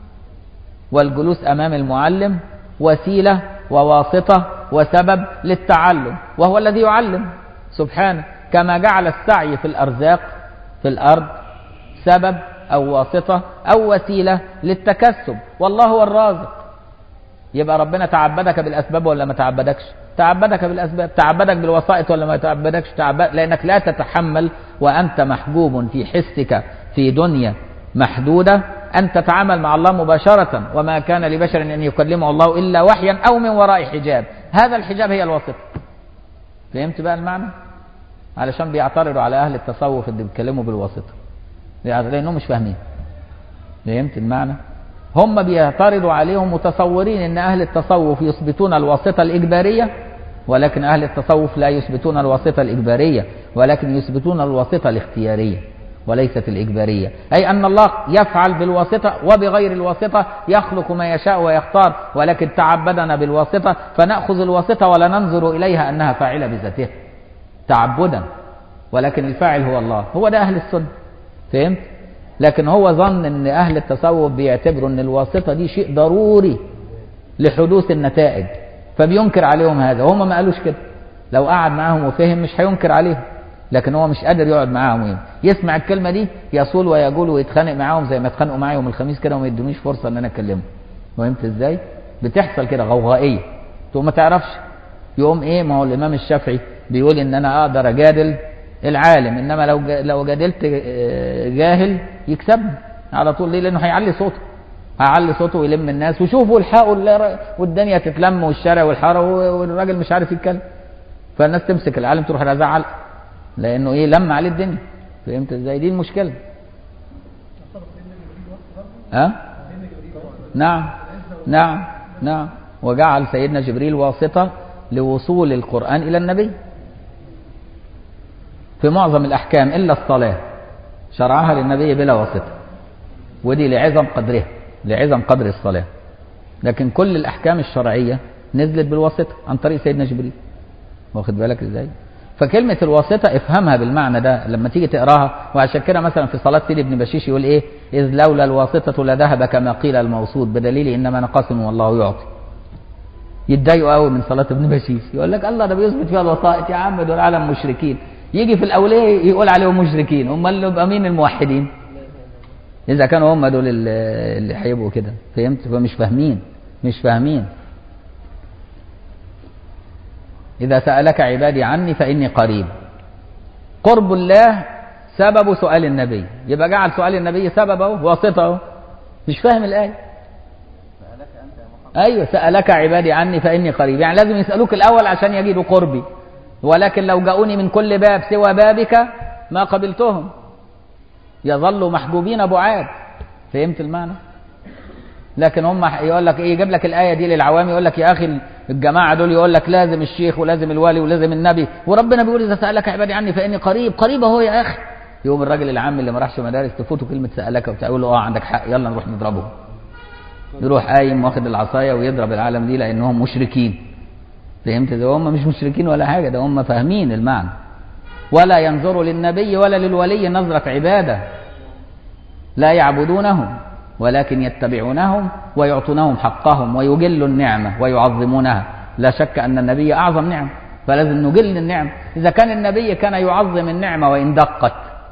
والجلوس أمام المعلم وسيلة وواسطة وسبب للتعلم وهو الذي يعلم سبحانه كما جعل السعي في الأرزاق في الأرض سبب أو واسطة أو وسيلة للتكسب والله هو الرازق يبقى ربنا تعبدك بالأسباب ولا ما تعبدكش تعبدك بالأسباب تعبدك بالوسائط ولا ما تعبدكش تعبد لأنك لا تتحمل وأنت محجوب في حسك في دنيا محدودة أن تتعامل مع الله مباشرة وما كان لبشر أن يكلمه الله إلا وحيا أو من وراء حجاب هذا الحجاب هي الواسطة فهمت بقى المعنى علشان بيعترضوا على أهل التصوف اللي بيتكلموا بالواسطة لأنهم مش فاهمين فهمت المعنى هم بيعترضوا عليهم متصورين ان اهل التصوف يثبتون الواسطه الاجباريه ولكن اهل التصوف لا يثبتون الواسطه الاجباريه ولكن يثبتون الواسطه الاختياريه وليست الاجباريه اي ان الله يفعل بالواسطه وبغير الواسطه يخلق ما يشاء ويختار ولكن تعبدنا بالواسطه فناخذ الواسطه ولا ننظر اليها انها فاعله بذاتها تعبدا ولكن الفاعل هو الله هو ده اهل السنه فهمت لكن هو ظن ان اهل التصوف بيعتبروا ان الواسطه دي شيء ضروري لحدوث النتائج فبينكر عليهم هذا وهم ما قالوش كده لو قعد معاهم وفهم مش هينكر عليهم لكن هو مش قادر يقعد معاهم يسمع الكلمه دي يصول ويقول ويتخانق معاهم زي ما اتخانقوا معايا يوم الخميس كده وما يدونيش فرصه ان انا اكلمهم فهمت ازاي بتحصل كده غوغائيه تقوم ما تعرفش يقوم ايه ما هو الامام الشافعي بيقول ان انا اقدر اجادل العالم انما لو لو جادلت جاهل يكسبني على طول ليه لانه هيعلي صوته هيعلي صوته ويلم الناس وشوفوا الحقوا والدنيا تتلم والشارع والحاره والراجل مش عارف يتكلم فالناس تمسك العالم تروح رازعه علقه لانه ايه لم عليه الدنيا فهمت ازاي دي المشكله ها أه؟ نعم نعم نعم وجعل سيدنا جبريل واسطه لوصول القران الى النبي في معظم الأحكام إلا الصلاة شرعها للنبي بلا واسطة ودي لعظم قدرها لعظم قدر الصلاة لكن كل الأحكام الشرعية نزلت بالواسطة عن طريق سيدنا جبريل واخد بالك ازاي فكلمة الواسطة افهمها بالمعنى ده لما تيجي تقراها وعشان كده مثلا في صلاة سيدي ابن بشيش يقول ايه إذ لولا الواسطة لذهب كما قيل الموصود بدليل إنما أنا قاسم والله يعطي يتضايقوا قوي من صلاة ابن بشيش يقول لك الله ده بيثبت فيها الوسائط يا عم دول عالم مشركين يجي في الأولية يقول عليهم مشركين هم اللي يبقى مين الموحدين إذا كانوا هم دول اللي هيبقوا كده فهمت فمش فاهمين مش فاهمين إذا سألك عبادي عني فإني قريب قرب الله سبب سؤال النبي يبقى جعل سؤال النبي سببه واسطه مش فاهم الآية أيوة سألك عبادي عني فإني قريب يعني لازم يسألوك الأول عشان يجدوا قربي ولكن لو جاءوني من كل باب سوى بابك ما قبلتهم يظلوا محجوبين بعاد فهمت المعنى لكن هم يقول لك ايه يجيب لك الايه دي للعوام يقول لك يا اخي الجماعه دول يقول لك لازم الشيخ ولازم الولي ولازم النبي وربنا بيقول اذا سالك عبادي عني فاني قريب قريب اهو يا اخي يقوم الراجل العام اللي ما راحش مدارس تفوته كلمه سالك وبتاع يقول له اه عندك حق يلا نروح نضربه يروح قايم واخد العصايه ويضرب العالم دي لانهم مشركين فهمت ده هم مش مشركين ولا حاجه ده هم فاهمين المعنى ولا ينظروا للنبي ولا للولي نظره عباده لا يعبدونهم ولكن يتبعونهم ويعطونهم حقهم ويجلوا النعمة ويعظمونها لا شك أن النبي أعظم نعمة فلازم نجل النعمة إذا كان النبي كان يعظم النعمة وإن دقت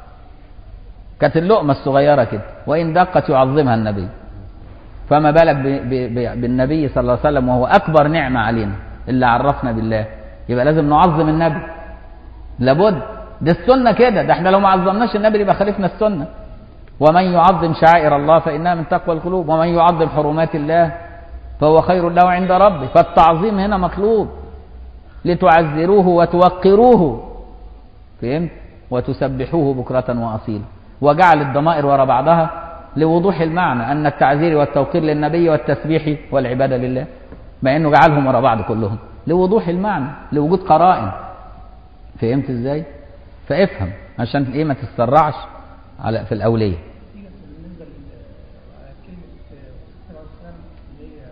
كانت اللقمة الصغيرة كده وإن دقت يعظمها النبي فما بالك ب ب ب بالنبي صلى الله عليه وسلم وهو أكبر نعمة علينا اللي عرفنا بالله يبقى لازم نعظم النبي لابد ده السنة كده ده احنا لو ما عظمناش النبي يبقى خالفنا السنة ومن يعظم شعائر الله فإنها من تقوى القلوب ومن يعظم حرمات الله فهو خير له عند ربه فالتعظيم هنا مطلوب لتعزروه وتوقروه فهمت وتسبحوه بكرة وأصيلا وجعل الضمائر وراء بعضها لوضوح المعنى أن التعزير والتوقير للنبي والتسبيح والعبادة لله مع أنه جعلهم وراء بعض كلهم لوضوح المعنى لوجود قرائن فهمت ازاي فافهم عشان ايه ما تتسرعش على في الأولية بالنسبة لكلمة صلى الله عليه وسلم اللي هي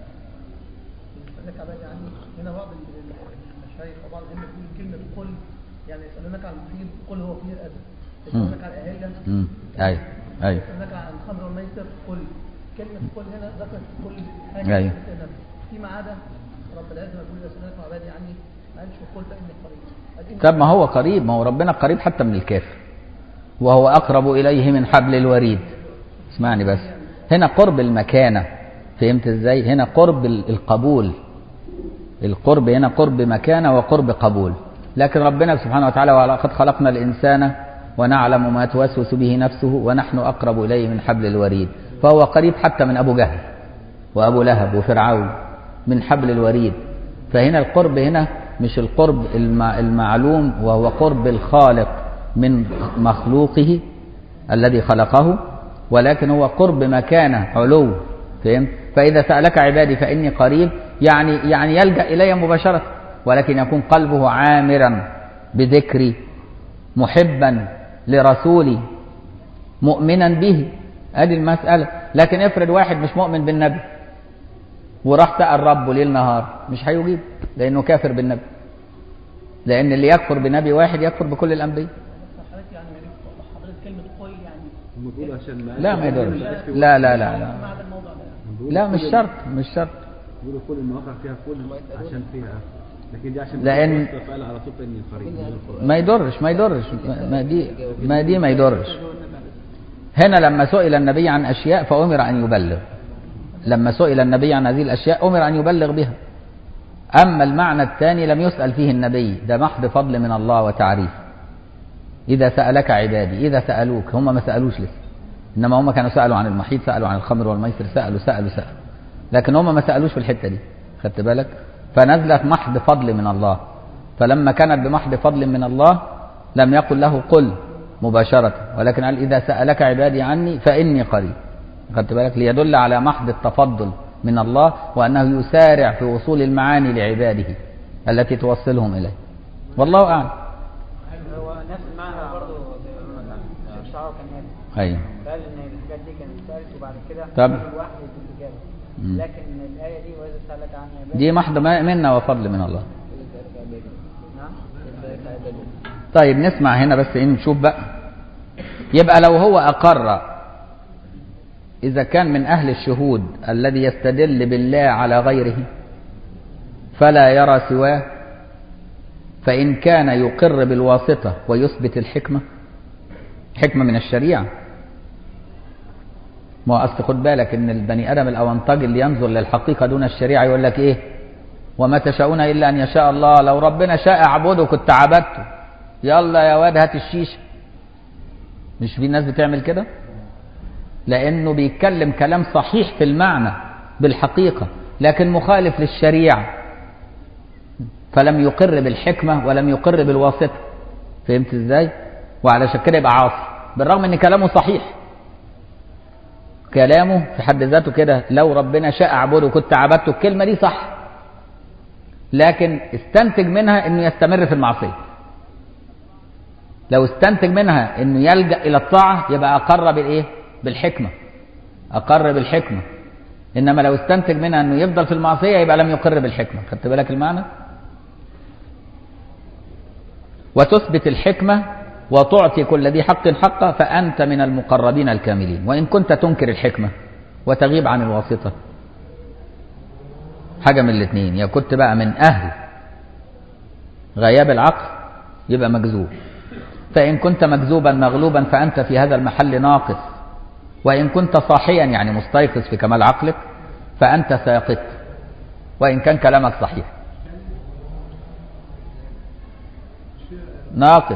يسألك عبادي عني هنا بعض المشايخ وبعض الأئمة بيقول كلمة قل يعني يسألونك عن المفيد قل هو فيه الأذى يسألونك عن الأهلة امم ايوه ايوه يسألونك عن الخمر والميسر قل كلمة قل هنا ذكرت كل حاجة أيوة. فيما عدا رب العزة يقول يسألونك عن عبادي عني ما قالش قل فإني قريب قال إني طب ما هو قريب ما هو ربنا قريب حتى من الكافر وهو أقرب إليه من حبل الوريد اسمعني بس هنا قرب المكانة فهمت ازاي هنا قرب ال- القبول القرب هنا قرب مكانة وقرب قبول لكن ربنا سبحانه وتعالى ولقد خلقنا الإنسان ونعلم ما توسوس به نفسه ونحن أقرب إليه من حبل الوريد فهو قريب حتى من أبو جهل وأبو لهب وفرعون من حبل الوريد فهنا القرب هنا مش القرب الم- المعلوم وهو قرب الخالق من مخلوقه الذي خلقه ولكن هو قرب مكانة علو فهمت فإذا سألك عبادي فإني قريب يعني يعني يلجأ إلي مباشرة ولكن يكون قلبه عامرا بذكري محبا لرسولي مؤمنا به ادي المسألة لكن افرض واحد مش مؤمن بالنبي وراح سأل ربه ليل نهار مش هيجيب لأنه كافر بالنبي لأن اللي يكفر بنبي واحد يكفر بكل الأنبياء حضرتك يعني حضرتك كلمة قل يعني هم بيقولوا عشان ما لا ما يدورش لا لا لا لا ما عدا الموضع ده بيقولوا لا مش كل- شرط مش شرط بيقولوا كل المواقع فيها كل عشان فيها لكن دي عشان لأن- فقال على طول اني قريب ما يضرش ما يضرش ما دي ما دي ما يضرش هنا لما سئل النبي عن أشياء فأمر أن يبلغ لما سئل النبي عن هذه الأشياء أمر أن يبلغ بها أما المعنى الثاني لم يسأل فيه النبي ده محض فضل من الله وتعريف إذا سألك عبادي إذا سألوك هم ما سألوش لسه إنما هم كانوا سألوا عن المحيط سألوا عن الخمر والميسر سألوا سألوا سألوا لكن هم ما سألوش في الحتة دي خدت بالك فنزلت محض فضل من الله فلما كانت بمحض فضل من الله لم يقل له قل مباشرة ولكن قال إذا سألك عبادي عني فإني قريب خدت بالك ليدل على محض التفضل من الله وأنه يسارع في وصول المعاني لعباده التي توصلهم إليه والله أعلم هو نفس المعنى برضه الشيخ شعراوي كان قال أيوه قال ان الحاجات دي كانت اتسالت وبعد كده طب. كل واحد بالاجابه مم. لكن الايه دي واذا سالك عن عبادي دي محض ما- منا وفضل من الله نعم طيب نسمع هنا بس ايه نشوف بقى يبقى لو هو أقر إذا كان من أهل الشهود الذي يستدل بالله على غيره فلا يرى سواه فإن كان يقر بالواسطة ويثبت الحكمة حكمة من الشريعة ما هو أصل خد بالك إن البني آدم الأونطاج اللي ينظر للحقيقة دون الشريعة يقول لك إيه وما تشاءون إلا أن يشاء الله لو ربنا شاء أعبده كنت عبدته يلا يا واد هات الشيشة مش في ناس بتعمل كده لأنه بيتكلم كلام صحيح في المعنى بالحقيقة لكن مخالف للشريعة فلم يقر بالحكمة ولم يقر بالواسطة فهمت ازاي وعلشان كده يبقى عاصي بالرغم ان كلامه صحيح كلامه في حد ذاته كده لو ربنا شاء اعبده كنت عبدته الكلمة دي صح لكن استنتج منها انه يستمر في المعصية لو استنتج منها انه يلجأ الى الطاعة يبقى اقر بالايه بالحكمة اقر بالحكمة انما لو استنتج منها انه يفضل في المعصية يبقى لم يقر بالحكمة خدت بالك المعنى وتثبت الحكمة وتعطي كل ذي حق حقه فأنت من المقربين الكاملين وإن كنت تنكر الحكمة وتغيب عن الواسطة حاجة من الاثنين يا كنت بقى من أهل غياب العقل يبقى مجذوب فإن كنت مجذوبا مغلوبا فأنت في هذا المحل ناقص وإن كنت صاحيا يعني مستيقظ في كمال عقلك فأنت ساقط وإن كان كلامك صحيح ناقص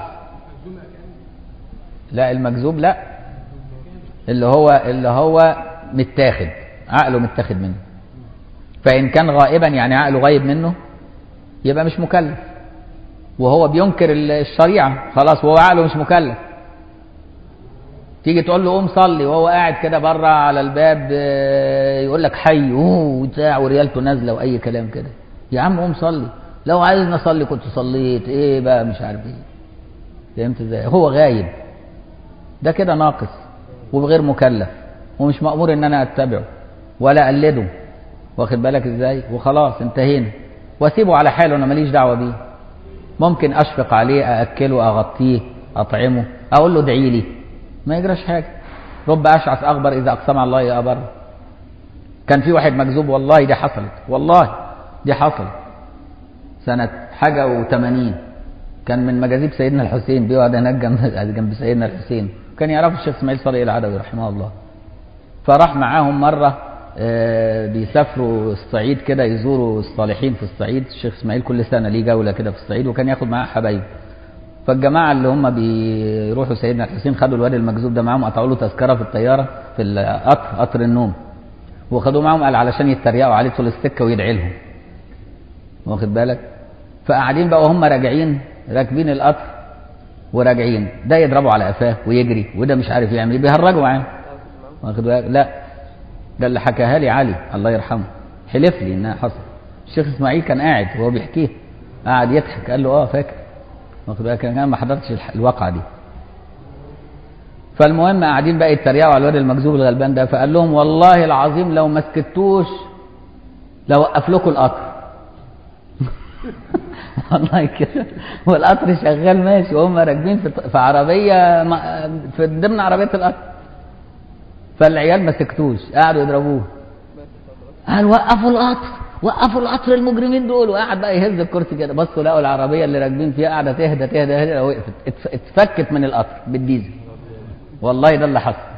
لا المجذوب لا اللي هو اللي هو متاخد عقله متاخد منه فإن كان غائبا يعني عقله غايب منه يبقى مش مكلف وهو بينكر الشريعة خلاص وهو عقله مش مكلف تيجي تقول له قوم صلي وهو قاعد كده بره على الباب آه، يقول لك حي اوه وبتاع وريالته نازله واي كلام كده يا عم قوم صلي لو عايزني اصلي كنت صليت ايه بقى مش عارف ايه فهمت ازاي هو غايب ده كده ناقص وغير مكلف ومش مأمور ان انا اتبعه ولا اقلده واخد بالك ازاي وخلاص انتهينا واسيبه على حاله انا ماليش دعوه بيه ممكن اشفق عليه ااكله اغطيه اطعمه اقول له ادعي لي ما يجراش حاجه رب اشعث اغبر اذا اقسم على الله يا ابر كان في واحد مكذوب والله دي حصلت والله دي حصلت سنة حاجة وثمانين كان من مجاذيب سيدنا الحسين بيقعد هناك جنب جنب سيدنا الحسين كان يعرف الشيخ اسماعيل صديق العدوي رحمه الله فراح معاهم مرة آه، بيسافروا الصعيد كده يزوروا الصالحين في الصعيد الشيخ اسماعيل كل سنة ليه جولة كده في الصعيد وكان ياخد معاه حبايبه فالجماعة اللي هم بيروحوا سيدنا الحسين خدوا الواد المكذوب ده معاهم قطعوا له تذكرة في الطيارة في القطر قطر النوم وخدوه معاهم قال علشان يتريقوا عليه طول السكة ويدعي لهم واخد بالك فقاعدين بقى وهم راجعين راكبين القطر وراجعين ده يضربه على قفاه ويجري وده مش عارف يعمل ايه بيهرجوا معاه واخد بالك لا ده اللي حكاها لي علي الله يرحمه حلف لي انها حصل الشيخ اسماعيل كان قاعد وهو بيحكيها قاعد يضحك قال له اه فاكر واخد بالك انا ما حضرتش الح- الواقعه دي فالمهم قاعدين بقى يتريقوا على الواد المكذوب الغلبان ده فقال لهم والله العظيم لو ما سكتوش لوقف لكم القطر والله كده والقطر شغال ماشي وهم راكبين في في عربيه ما- في ضمن عربيه القطر فالعيال ما سكتوش قعدوا يضربوه قال وقفوا القطر وقفوا القطر المجرمين دول وقعد بقى يهز الكرسي كده بصوا لقوا العربيه اللي راكبين فيها قاعده تهدى تهدى تهدى وقفت اتف- اتفكت من القطر بالديزل والله ده اللي حصل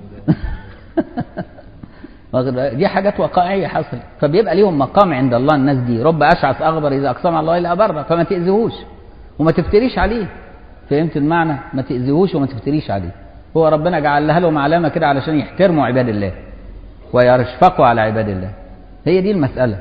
واخد بالك؟ دي حاجات واقعيه حصلت فبيبقى ليهم مقام عند الله الناس دي رب اشعث اغبر اذا اقسم على الله الا بره فما تاذيهوش وما تفتريش عليه فهمت المعنى ما تاذيهوش وما تفتريش عليه هو ربنا جعل لها لهم علامه كده علشان يحترموا عباد الله ويشفقوا على عباد الله هي دي المساله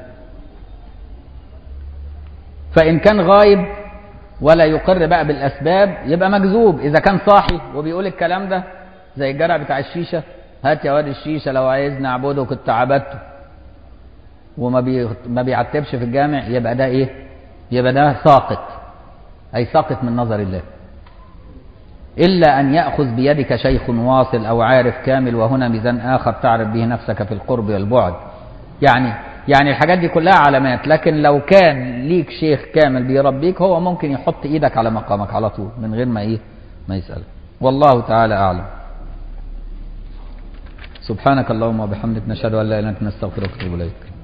فان كان غايب ولا يقر بقى بالاسباب يبقى مكذوب اذا كان صاحي وبيقول الكلام ده زي الجرع بتاع الشيشه هات يا واد الشيشه لو عايزني اعبده كنت عبدته وما بي ما بيعتبش في الجامع يبقى ده ايه يبقى ده ساقط اي ساقط من نظر الله الا ان ياخذ بيدك شيخ واصل او عارف كامل وهنا ميزان اخر تعرف به نفسك في القرب والبعد يعني يعني الحاجات دي كلها علامات لكن لو كان ليك شيخ كامل بيربيك هو ممكن يحط ايدك على مقامك على طول من غير ما ايه ما يسألك والله تعالى اعلم سبحانك اللهم وبحمدك نشهد ان لا اله الا انت نستغفرك ونتوب اليك